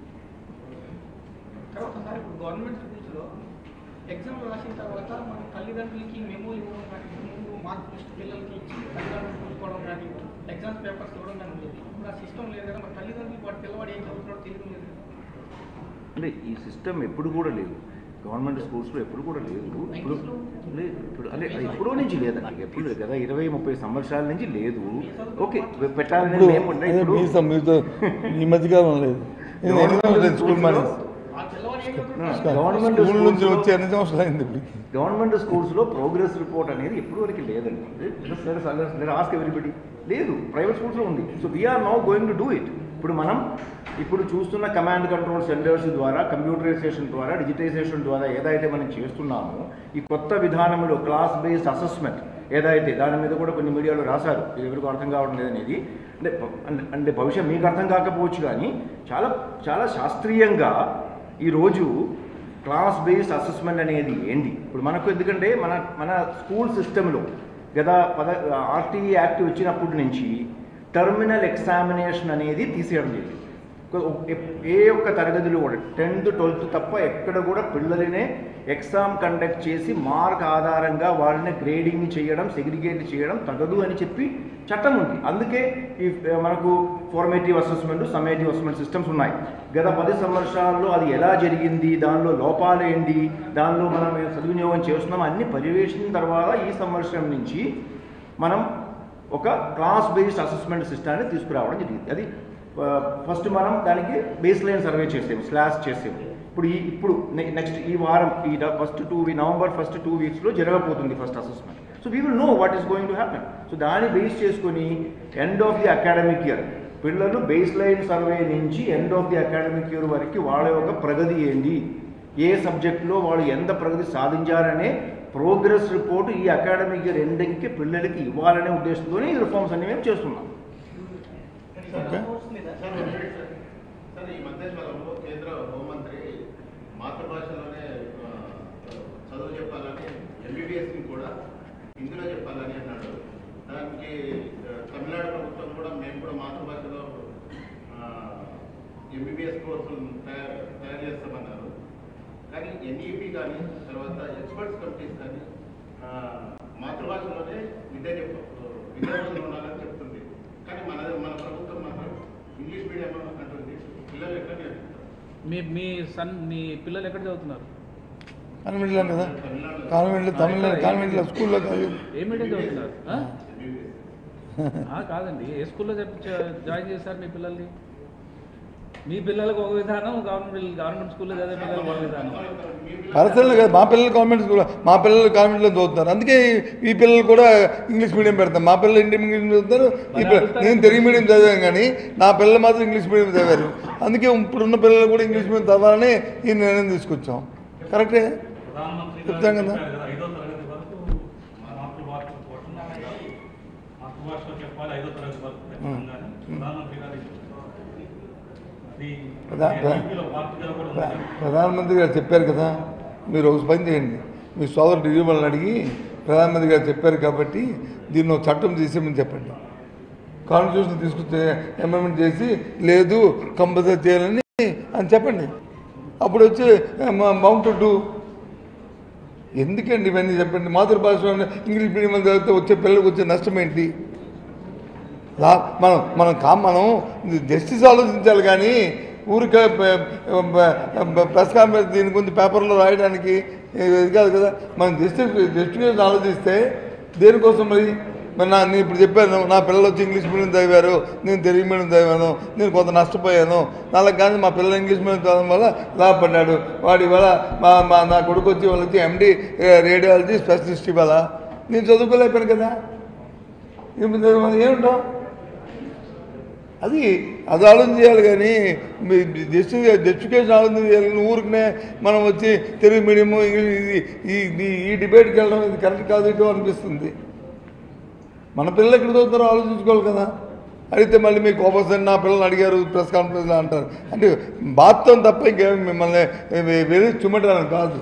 తర్వాత సార్ ఇప్పుడు గవర్నమెంట్ స్కూల్స్లో ఎగ్జామ్ రాసిన తర్వాత మన తల్లిదండ్రులకి మెమో ఇవ్వడం కానీ ముందు మార్క్ లిస్ట్ పిల్లలకి ఇచ్చి తల్లిదండ్రులు చూసుకోవడం కానీ ఎగ్జామ్స్ పేపర్స్ ఇవ్వడం కానీ ఉండేది ఇప్పుడు ఆ సిస్టమ్ లేదు కదా మరి తల్లిదండ్రులకి వాడు పిల్లవాడు ఏం చదువుతున్నాడో తెలియదు లేదు కదా. అంటే ఈ సిస్టమ్ ఎప్పుడు కూడా లేదు గవర్నమెంట్ స్కూల్స్లో ఎప్పుడు కూడా లేదు ఇప్పుడు లేదు ఇప్పుడు అంటే అది ఎప్పుడో నుంచి లేదండి ఎప్పుడు లేదు కదా ఇరవై ముప్పై సంవత్సరాల నుంచి లేదు ఓకే పెట్టాలని ఇప్పుడు మేము ఉన్నాయి అదే ఇప్పుడు మీతో మీతో ఈ మధ్యకాలం లేదు నేను ఎన్ని సంవత్సరాలు స్కూల్ మానేసి ఆ పిల్లవాడు ఏం చదువుతున్నాడో గవర్నమెంట్ స్కూల్ నుంచి స్కూల్స్లో- వచ్చి ఎన్ని సంవత్సరాలు అయింది ఇప్పటికి గవర్నమెంట్ స్కూల్స్లో ప్రోగ్రెస్ రిపోర్ట్ అనేది ఎప్పుడు వరకు లేదండి ఆస్క్ ఎవ్రీబడి లేదు ప్రైవేట్ స్కూల్స్లో ఉంది so we are now going to do it ఇప్పుడు మనం ఇప్పుడు చూస్తున్న కమాండ్ కంట్రోల్ సెంటర్స్ ద్వారా కంప్యూటరైజేషన్ ద్వారా డిజిటైజేషన్ ద్వారా ఏదైతే మనం చేస్తున్నామో ఈ కొత్త విధానంలో క్లాస్ బేస్డ్ అసెస్మెంట్ ఏదైతే దాని మీద కూడా కొన్ని మీడియాలో రాశారు ఇది ఎవరికి అర్థం కావడం లేదనేది అంటే అంటే- అంటే భవిష్యత్ మీకు అర్థం కాకపోవచ్చు కానీ చాలా చాలా శాస్త్రీయంగా ఈరోజు క్లాస్ బేస్డ్ అసెస్మెంట్ అనేది ఏంటి ఇప్పుడు మనకు ఎందుకంటే మన మన స్కూల్ సిస్టంలో గత పద ఆర్టీఈ యాక్ట్ వచ్చినప్పటి నుంచి టర్మినల్ ఎగ్జామినేషన్ అనేది తీసేయడం జరిగింది ఒక- ఏ ఒక్క తరగతిలో కూడా టెన్త్ ట్వెల్త్ తప్ప ఎక్కడ కూడా పిల్లలనే ఎగ్జామ్ కండక్ట్ చేసి మార్క్ ఆధారంగా వాళ్ళని గ్రేడింగ్ చేయడం సెగ్రిగేట్ చేయడం తగదు అని చెప్పి చట్టం ఉంది అందుకే ఈ ఆ, మనకు formative assessment summative assessment systems ఉన్నాయి గత పది సంవత్సరాల్లో అది ఎలా జరిగింది దానిలో లోపాలు ఏంటి దానిలో మనం ఏ సద్వినియోగం చేస్తున్నాం అన్ని పర్యవేక్షించిన తర్వాత ఈ సంవత్సరం నుంచి మనం ఒక క్లాస్ బేస్డ్ అసెస్మెంట్ సిస్టాన్ని తీసుకురావడం జరిగింది అది ఫస్ట్ మనం దానికి బేస్ లైన్ సర్వే చేసాము స్లాష్ చేసాము ఇప్పుడు ఈ ఇప్పుడు నెక్స్ట్ ఈ వారం ఈ first two we November first two వీక్స్లో జరగబోతుంది first assessment so we will know what is going to happen so దాన్ని బేస్ చేసుకొని end of the academic year పిల్లలు బేస్ లైన్ సర్వే నుంచి end of the academic year వరకు వాళ్ళ యొక్క ప్రగతి ఏంటి ఏ సబ్జెక్టులో వాళ్ళు ఎంత ప్రగతి సాధించారనే ప్రోగ్రెస్ రిపోర్ట్ ఈ అకాడమిక్ ఇయర్ ఎండింగ్కి పిల్లలకి ఇవ్వాలనే ఉద్దేశంతో ఈ రిఫార్మ్స్ అన్ని మేము చేస్తున్నాం ఓకే. సార్ ఒక నిమిషం సార్. సార్ ఈ మధ్య కాలంలో కేంద్ర హోంమంత్రి మాతృభాషలోనే ఆ, చదువు చెప్పాలని ఎంబీబీఎస్ని కూడా హిందీలో చెప్పాలని అన్నాడు దానికి ఆ, తమిళనాడు ప్రభుత్వం కూడా మేము కూడా మాతృభాషలో ఎంబీబీఎస్ కోర్సులు తయారు తయారు చేస్తామన్నారు కానీ ఎన్ఈపి కానీ తర్వాత ఎక్స్పర్ట్స్ కమిటీస్ కానీ ఆ, మాతృభాషలోనే విద్య చెప్ప విద్యార్థులు ఉండాలని చెప్తుంది కానీ మన మన ప్రభుత్వం మాత్రం ఇంగ్లీష్ మీడియం అంటుంది పిల్లలు ఎట్లా నేర్పుతారు మీ మీ సన్ మీ పిల్లలు ఎక్కడ చదువుతున్నారు కాన్వెంట్లో కదా కాన్వెంట్లో తమిళనాడు కాన్వెంట్లో స్కూల్లో కాదు ఏ మీడియం చదువుతున్నారు ఆ? ఆ, కాదండి ఏ స్కూల్లో చెప్ప- చ- జాయిన్ చేశారు మీ పిల్లల్ని మీ పిల్లలకు ఒక విధానం గవర్నమెంట్ గవర్నమెంట్ స్కూల్లో చదివే పిల్లలకు ఒక విధానం పర్సనల్ కదా మా పిల్లలు కాన్వెంట్ స్కూల్ మా పిల్లలు కాన్వెంట్లో చదువుతున్నారు అందుకే ఈ పిల్లలు కూడా ఇంగ్లీష్ మీడియం పెడతాం మా పిల్లలు ఇండియన్ మీడియం చదువుతారు ఈ పిల్ల- నేను తెలుగు మీడియం చదివాను కానీ నా పిల్లలు మాత్రం ఇంగ్లీష్ మీడియం చదివారు అందుకే ఇప్పుడున్న పిల్లలు కూడా ఇంగ్లీష్ మీడియం చదవాలని ఈ నిర్ణయం తీసుకొచ్చాం కరెక్టే ప్రధానమంత్రి గారు చెప్తాం కదా. చెప్పారు కదా, ఐదో తరగతి వరకు మాతృభాష కోసం మాతృభాషలో చెప్పాలి ఐదో తరగతి వరకు ఖచ్చితంగానే ప్రధానమంత్రి గారు అది ప్రధా- ప్ర- ఏపీలో పార్టీలో కూడా ప్ర- ఉంది ప్రధానమంత్రి గారు చెప్పారు కదా మీరు ఒక పని చేయండి మీ సోదరుడు ఇటీవలని అడిగి ప్రధానమంత్రి గారు చెప్పారు కాబట్టి దీన్ని ఒక చట్టం చేసేమని చెప్పండి కాన్స్టిట్యూషన్ తీసుకొచ్చే అమెండ్మెంట్ చేసి లేదు కంపల్సరీ చేయాలని అని చెప్పండి అప్పుడు వచ్చి మౌంట్ టు ఎందుకండి ఇవన్నీ చెప్పండి మాతృభాషలో ఇంగ్లీష్ మీడియం చదివితే వచ్చే పిల్లలకు వచ్చే నష్టం ఏంటి లా మనం మనం కా మనం జస్టిస్ ఆలోచించాలి కానీ ఊరికే ప- ప- ప- ప్రెస్ కాన్ఫరెన్స్ దీని గురించి పేపర్లో రాయడానికి ఇది కాదు కదా మనం డిస్ట్రిక్ట్ డిస్ట్రిక్ట్ ఆలోచిస్తే దేనికోసం మరి మరి నా నేను ఇప్పుడు చెప్పాను నా పిల్లలు వచ్చి ఇంగ్లీష్ మీడియం చదివారు నేను తెలుగు మీడియం చదివాను నేను కొంత నష్టపోయాను నాలుగు కానీ మా పిల్లలు ఇంగ్లీష్ మీడియం చదవడం వల్ల లాభపడ్డాడు వాడి వల్ల మా మా నా కొడుకు వచ్చి వాళ్ళు వచ్చి ఎండి రేడియాలజీ స్పెషలిస్ట్ ఇవ్వాలా నేను చదువుకోలేకపోయాను కదా ఏముంటాం అది అది ఆలోచన చేయాలి కానీ మీ డిస్ట్రిక్ట్ ఎడ్యుకేషన్ ఆలోచన చేయాలి కానీ ఊరికనే మనం వచ్చి తెలుగు మీడియము ఇంగ్లీష్ ఇది ఈ ఈ- ఈ డిబేట్కి వెళ్ళడం ఇది కరెక్ట్ కాదు ఇటు అనిపిస్తుంది మన పిల్లలు ఎక్కడ చదువుతారో ఆలోచించుకోవాలి కదా అడిగితే మళ్ళీ మీకు కోపం నా పిల్లలు అడిగారు ప్రెస్ కాన్ఫరెన్స్లో అంటారు అంటే బాత్తో తప్ప ఇంకేమి మిమ్మల్ని వెళ్ళి చుమ్మటానికి కాదు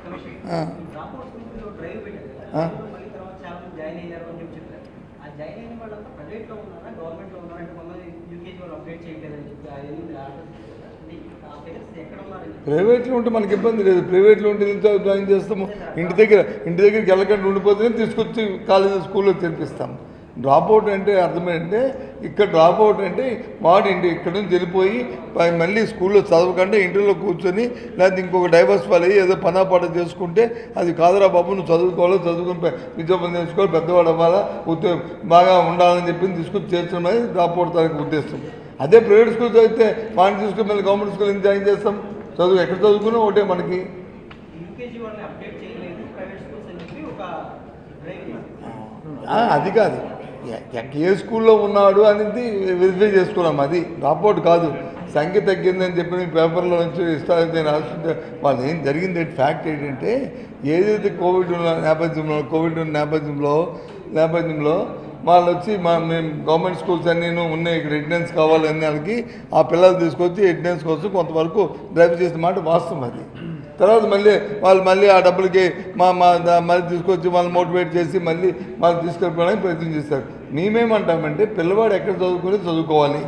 ఆ. డ్రాప్అవుట్ స్కూల్లో డ్రైవ్ పెట్టారు కదా ఆ? మళ్ళీ తర్వాత చాలా మంది జాయిన్ అయ్యారు అని చెప్పి చెప్పారు ఆ జాయిన్ అయిన వాళ్ళంతా ప్రైవేట్లో ఉన్నారా గవర్నమెంట్లో ఉన్నారా అంటే కొంతమంది యూకేజీ వాళ్ళు అప్డేట్ చేయలేదని చెప్పి ఆ ఎన్ని ఆర్డర్స్ అంటే ఆ పేరెంట్స్ ఎక్కడ ఉన్నారని చెప్పి ప్రైవేట్లో ఉంటే మనకి ఇబ్బంది లేదు ప్రైవేట్లో ఉంటే ఇంత జాయిన్ చేస్తాము ఇంటి దగ్గర ఇంటి దగ్గరికి వెళ్ళకుండా ఉండిపోతే తీసుకొచ్చి కాలేజీ స్కూల్లో చేర్పిస్తాం డ్రాప్ అవుట్ అంటే అర్థమైంటే ఇక్కడ డ్రాప్ అవుట్ అంటే వాడు ఇంటి ఇక్కడ నుంచి వెళ్ళిపోయి పై- మళ్ళీ స్కూల్లో చదవకుండా ఇంటిలో కూర్చొని లేకపోతే ఇంకొక డైవర్స్ వాళ్ళు ఏదో పనాపాట చేసుకుంటే అది కాదురా బాబు నువ్వు చదువుకోవాలి చదువుకుని పె- విద్యాపం నేర్చుకోవాలి పెద్దవాడు అవ్వాలా ఉద్యోగ బాగా ఉండాలని చెప్పి తీసుకొచ్చి చేర్చడం అనేది డ్రాప్ అవుట్ దానికి ఉద్దేశం అదే ప్రైవేట్ స్కూల్ చదివితే వాడిని తీసుకుని మళ్ళీ గవర్నమెంట్ స్కూల్ ఎందుకు జాయిన్ చేస్తాం చదువు ఎక్కడ చదువుకున్నా ఒకటే మనకి యూకేజీ వాళ్ళని అప్డేట్ చేయలేదు ప్రైవేట్ స్కూల్స్ అని చెప్పి ఒక డ్రైవ్ చేసింది ఆ, అది కాదు ఎ- ఎ- ఏ స్కూల్లో ఉన్నాడు అనేది వెరిఫై చేసుకున్నాం అది డ్రాప్అవుట్ కాదు సంఖ్య తగ్గిందని చెప్పి నీ పేపర్లో నుంచి ఇష్టాలు రాస్తుంటే వాళ్ళు ఏం జరిగింది ఫ్యాక్ట్ ఏంటంటే ఏదైతే కోవిడ్ ఉన్న నేపథ్యంలో కోవిడ్ ఉన్న నేపథ్యంలో నేపథ్యంలో వాళ్ళు వచ్చి మా మేము గవర్నమెంట్ స్కూల్స్ అన్నీ ఉన్నాయి ఇక్కడ అటెండెన్స్ కావాలనే వాళ్ళకి ఆ పిల్లలు తీసుకొచ్చి అటెండెన్స్ కోసం కొంతవరకు డ్రైవ్ చేసిన మాట వాస్తవం అది తర్వాత మళ్ళీ వాళ్ళు మళ్ళీ ఆ డబ్బులకి మా మా దా- మళ్ళీ తీసుకొచ్చి వాళ్ళని మోటివేట్ చేసి మళ్ళీ వాళ్ళు తీసుకెళ్ళిపోవడానికి ప్రయత్నం చేస్తారు మేమేమంటామంటే పిల్లవాడు ఎక్కడ చదువుకుని చదువుకోవాలి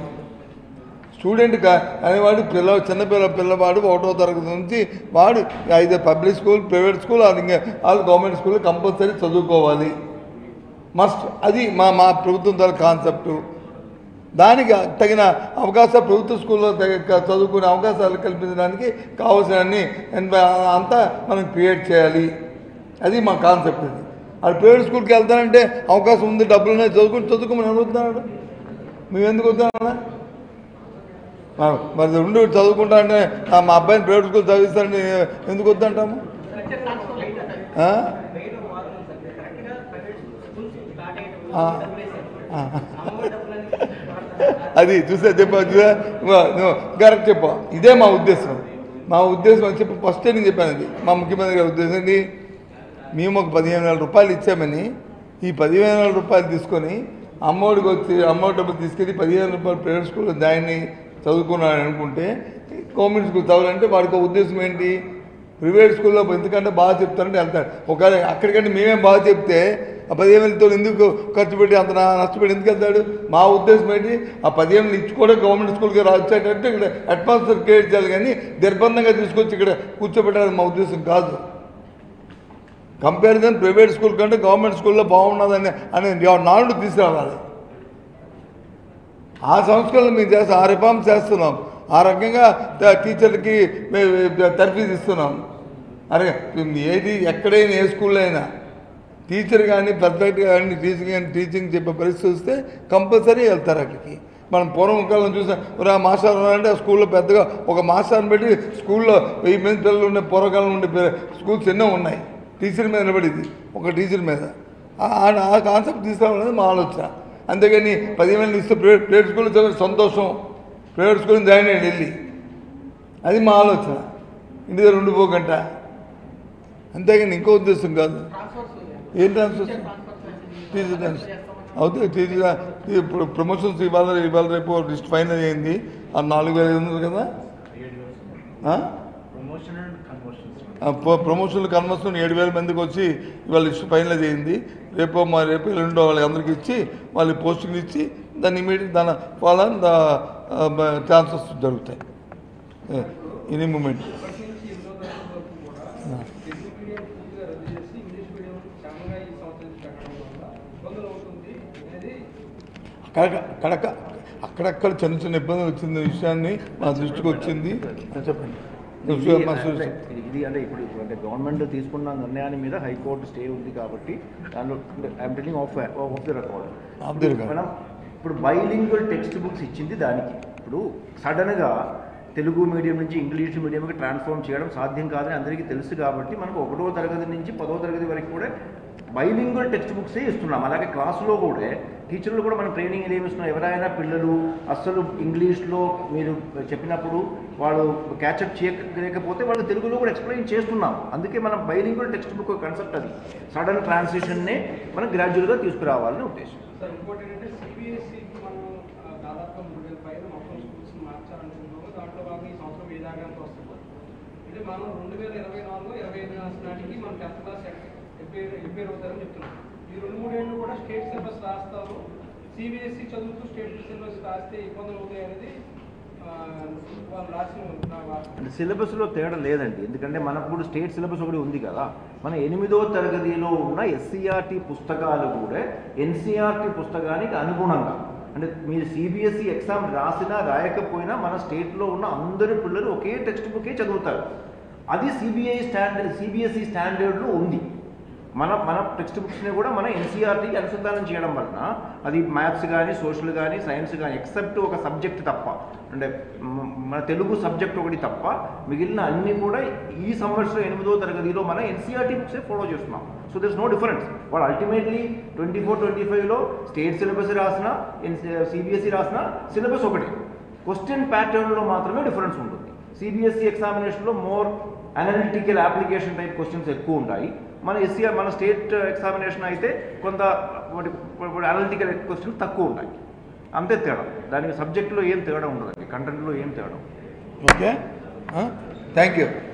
స్టూడెంట్ కా అనేవాడు పిల్ల చిన్న పిల్ల పిల్లవాడు ఒకటో తరగతి నుంచి వాడు అయితే పబ్లిక్ స్కూల్ ప్రైవేట్ స్కూల్ అది ఇంకా వాళ్ళు గవర్నమెంట్ స్కూల్ కంపల్సరీ చదువుకోవాలి మస్ట్ అది మా మా ప్రభుత్వం ద్వారా కాన్సెప్టు దానికి తగిన అవకాశం ప్రభుత్వ స్కూల్లో తగ- చదువుకునే అవకాశాలు కల్పించడానికి కావాల్సిన అన్ని ఎన్వ- అంతా మనం క్రియేట్ చేయాలి అది మా కాన్సెప్ట్ ఇది అది ప్రైవేట్ స్కూల్కి వెళ్తానంటే అవకాశం ఉంది డబ్బులు ఉన్నాయి చదువుకుని చదువుకోమని అడుగుతున్నాడు మేము ఎందుకు వద్దామన్నా మరి- మరి రెండు చదువుకుంటా అంటే ఆ, మా అబ్బాయిని ప్రైవేట్ స్కూల్ చదివిస్తానని ఎందుకు వద్దంటాము ఆ? బయట వాదనలు సార్ కరెక్ట్గా ప్రైవేట్ స్కూల్స్ స్టార్ట్ అయ్యేటప్పుడు ఆ. డబ్బులు వేశారు ఆ. అమ్మఒడి డబ్బులని వాడతారు. అది చూసా చెప్పా చూసా నువ్వు- నువ్వు కరెక్ట్ చెప్పు ఇదే మా ఉద్దేశం మా ఉద్దేశం అని చెప్పి ఫస్ట్ నేను చెప్పాను అది మా ముఖ్యమంత్రి గారి ఉద్దేశం ఏంటి మేము ఒక పదిహేను వేల రూపాయలు ఇచ్చామని ఈ పదిహేను వేల రూపాయలు తీసుకొని అమ్మఒడికి వచ్చి అమ్మఒడి డబ్బులు తీసుకెళ్ళి పదిహేను రూపాయలు ప్రైవేట్ స్కూల్లో జాయిన్ అయ్యి చదువుకున్నాడు అనుకుంటే గవర్నమెంట్ స్కూల్ చదవాలంటే వాడికి ఒక ఉద్దేశం ఏంటి ప్రైవేట్ స్కూల్లో ఎందుకంటే బాగా చెప్తారంటే వెళ్తాడు ఒకవేళ అక్కడికంటే మేమేం బాగా చెప్తే ఆ పదిహేను వేలతో ఎందుకు ఖర్చు పెట్టి అంత నా- నష్టపెట్టి ఎందుకు వెళ్తాడు మా ఉద్దేశం ఏంటి ఆ పదిహేను వేలు ఇచ్చి కూడా గవర్నమెంట్ స్కూల్కి రాచేటట్టు ఇక్కడ అట్మాస్ఫియర్ క్రియేట్ చేయాలి కానీ నిర్బంధంగా తీసుకొచ్చి ఇక్కడ కూర్చోబెట్టాలని మా ఉద్దేశం కాదు కంపారిజన్ ప్రైవేట్ స్కూల్ కంటే గవర్నమెంట్ స్కూల్లో బాగున్నదని అనే నాలుగు తీసుకురావాలి ఆ సంస్కరణలు మేము చేస్తాం ఆ రిఫార్మ్స్ చేస్తున్నాం ఆ రకంగా ట- టీచర్లకి మేము తర్ఫీదు ఇస్తున్నాం అరే ఏది ఎక్కడైనా ఏ స్కూల్లో అయినా టీచర్ కానీ పర్ఫెక్ట్ కానీ టీచింగ్ కానీ టీచింగ్ చెప్పే పరిస్థితి వస్తే కంపల్సరీ వెళ్తారు అక్కడికి మనం పూర్వం కాలం చూసాం "ఒరే, ఆ మాస్టర్ ఉన్నారంటే ఆ స్కూల్లో పెద్దగా ఒక మాస్టర్ని పెట్టి స్కూల్లో వెయ్యి మంది పిల్లలు ఉండే పూర్వకాలం ఉండే పి- స్కూల్స్ ఎన్నో ఉన్నాయి టీచర్ మీద నిలబడింది ఒక టీచర్ మీద ఆ- ఆ- ఆ కాన్సెప్ట్ తీసుకురావాలనేది మా ఆలోచన అంతేగాని పదివేలు ఇస్తే ప్రైవేట్ ప్రైవేట్ స్కూల్లో చదివే సంతోషం ప్రైవేట్ స్కూల్ జాయిన్ అయ్యి వెళ్ళి అది మా ఆలోచన ఇంటి దగ్గర ఉండిపోకంట అంతేగాని ఇంకో ఉద్దేశం కాదు ఏం ట్రాన్స్ఫర్ టీచర్ ట్రాన్స్ఫర్ అవుతుంది టీచర్ ఇప్పుడు ప్రమోషన్స్ ఇవాళ ఇవాళ రేపు లిస్ట్ ఫైనల్ అయింది ఆ నాలుగు వేల ఐదు వందలు కదా ఆ? ఆ, ప్రో- ప్రమోషన్లు కన్వర్షన్ ఏడు వేల మందికి వచ్చి ఇవాళ లిస్ట్ ఫైనల్ అయింది రేపు మా రేపు ఎల్లుండో వాళ్ళకి అందరికి ఇచ్చి వాళ్ళకి పోస్టింగ్ ఇచ్చి దాన్ని ఇమీడియట్ దాని ఫాలో దా ట్రాన్స్ఫర్స్ జరుగుతాయి ఇది మూమెంట్ ఇప్పటి నుంచి ఎన్నో తరగతి వరకు కూడా తెలుగు మీడియం పూర్తిగా రద్దు చేసి ఇంగ్లీష్ మీడియం క్షేమంగా ఈ సంవత్సరం నుంచి పెట్టడం వల్ల ఇబ్బందులు అవుతుంది అనేది అక్కడ అక్కడ అక్కడక్కడ చిన్న చిన్న ఇబ్బందులు వచ్చింది విషయాన్ని మా దృష్టికి వచ్చింది చెప్పండి ఇది విషయం మా అంటే దృష్టికి- ఇది అంటే ఇప్పుడు ఇప్పుడు అంటే గవర్నమెంట్ తీసుకున్న నిర్ణయాన్ని మీద హైకోర్టు స్టే ఉంది కాబట్టి దానిలో I'm telling off off the record Off the record. మనం ఇప్పుడు బైలింగ్వల్ టెక్స్ట్ బుక్స్ ఇచ్చింది దానికి ఇప్పుడు సడన్గా తెలుగు మీడియం నుంచి ఇంగ్లీష్ మీడియంకి ట్రాన్స్ఫార్మ్ చేయడం సాధ్యం కాదని అందరికీ తెలుసు కాబట్టి మనకు ఒకటో తరగతి నుంచి పదో తరగతి వరకు కూడా బైలింగ్వల్ టెక్స్ట్ బుక్సే ఇస్తున్నాం అలాగే క్లాసులో కూడా టీచర్లు కూడా మనం ట్రైనింగ్ ఏమి ఇస్తున్నాం ఎవరైనా పిల్లలు అస్సలు ఇంగ్లీష్లో మీరు చెప్పినప్పుడు వాళ్ళు క్యాచప్ చేయలేకపోతే వాళ్ళు తెలుగులో కూడా ఎక్స్ప్లెయిన్ చేస్తున్నాం అందుకే మనం బైలింగ్వల్ టెక్స్ట్ బుక్ కాన్సెప్ట్ అది సడన్ ట్రాన్సిషన్నే మనం గ్రాడ్యువల్గా తీసుకురావాలని ఉద్దేశం సార్ ఇంకోటి ఏంటంటే సిబిఎస్ఈకి మనం ఆ, దాదాపుగా మూడు వేల పైన మొత్తం స్కూల్స్ మార్చాలనుకుంటున్నాము దాంట్లో భాగంగా ఈ సంవత్సరం వేదాగానికి వస్తుంది అంటే మనం రెండు వేల ఇరవై నాలుగు ఇరవై ఐదు నాటికి మనం టెన్త్ క్లాస్ రిపేర్ రిపేర్ అవుతారని చెప్తున్నాం ఈ రెండు మూడేళ్ళు కూడా స్టేట్ సిలబస్ రాస్తారు సిబిఎస్ఈ చదువుతూ స్టేట్ సిలబస్ రాస్తే ఇబ్బందులు అవుతాయి అనేది ఆ, వాళ్ళు రాసిన నా వార్త అంటే సిలబస్లో తేడా లేదండి ఎందుకంటే మనకు కూడా స్టేట్ సిలబస్ ఒకటి ఉంది కదా మన ఎనిమిదో తరగతిలో ఉన్న ఎస్సీఆర్టీ పుస్తకాలు కూడా ఎన్సీఆర్టీ పుస్తకానికి అనుగుణంగా అంటే మీరు సిబిఎస్ఈ ఎగ్జామ్ రాసినా రాయకపోయినా మన స్టేట్లో ఉన్న అందరి పిల్లలు ఒకే టెక్స్ట్ బుకే చదువుతారు అది సిబిఐ స్టాండర్డ్ సిబిఎస్ఈ స్టాండర్డ్లో ఉంది మన మన టెక్స్ట్ బుక్స్ని కూడా మన ఎన్సీఆర్టీకి అనుసంధానం చేయడం వలన అది మ్యాథ్స్ కానీ సోషల్ కానీ సైన్స్ కానీ ఎక్సెప్ట్ ఒక సబ్జెక్ట్ తప్ప అంటే మ- మన తెలుగు సబ్జెక్ట్ ఒకటి తప్ప మిగిలిన అన్ని కూడా ఈ సంవత్సరం ఎనిమిదో తరగతిలో మన ఎన్సీఆర్టీ బుక్సే ఫాలో చేస్తున్నాం సో దర్స్ నో డిఫరెన్స్ వాళ్ళు అల్టిమేట్లీ ట్వంటీ ఫోర్ ట్వంటీ ఫైవ్లో స్టేట్ సిలబస్ రాసిన సిబిఎస్ఈ రాసిన సిలబస్ ఒకటే క్వశ్చన్ ప్యాటర్న్లో మాత్రమే డిఫరెన్స్ ఉంటుంది సిబిఎస్ఈ ఎగ్జామినేషన్లో more analytical application type questions ఎక్కువ ఉంటాయి మన ఎస్సీఆర్ మన స్టేట్ ఎగ్జామినేషన్ అయితే కొంత అనలిటికల్ క్వశ్చన్స్ తక్కువ ఉంటాయి అంతే తేడా దానికి సబ్జెక్టులో ఏం తేడా ఉండదండి కంటెంట్లో ఏం తేడా ఉండదు. Okay thank you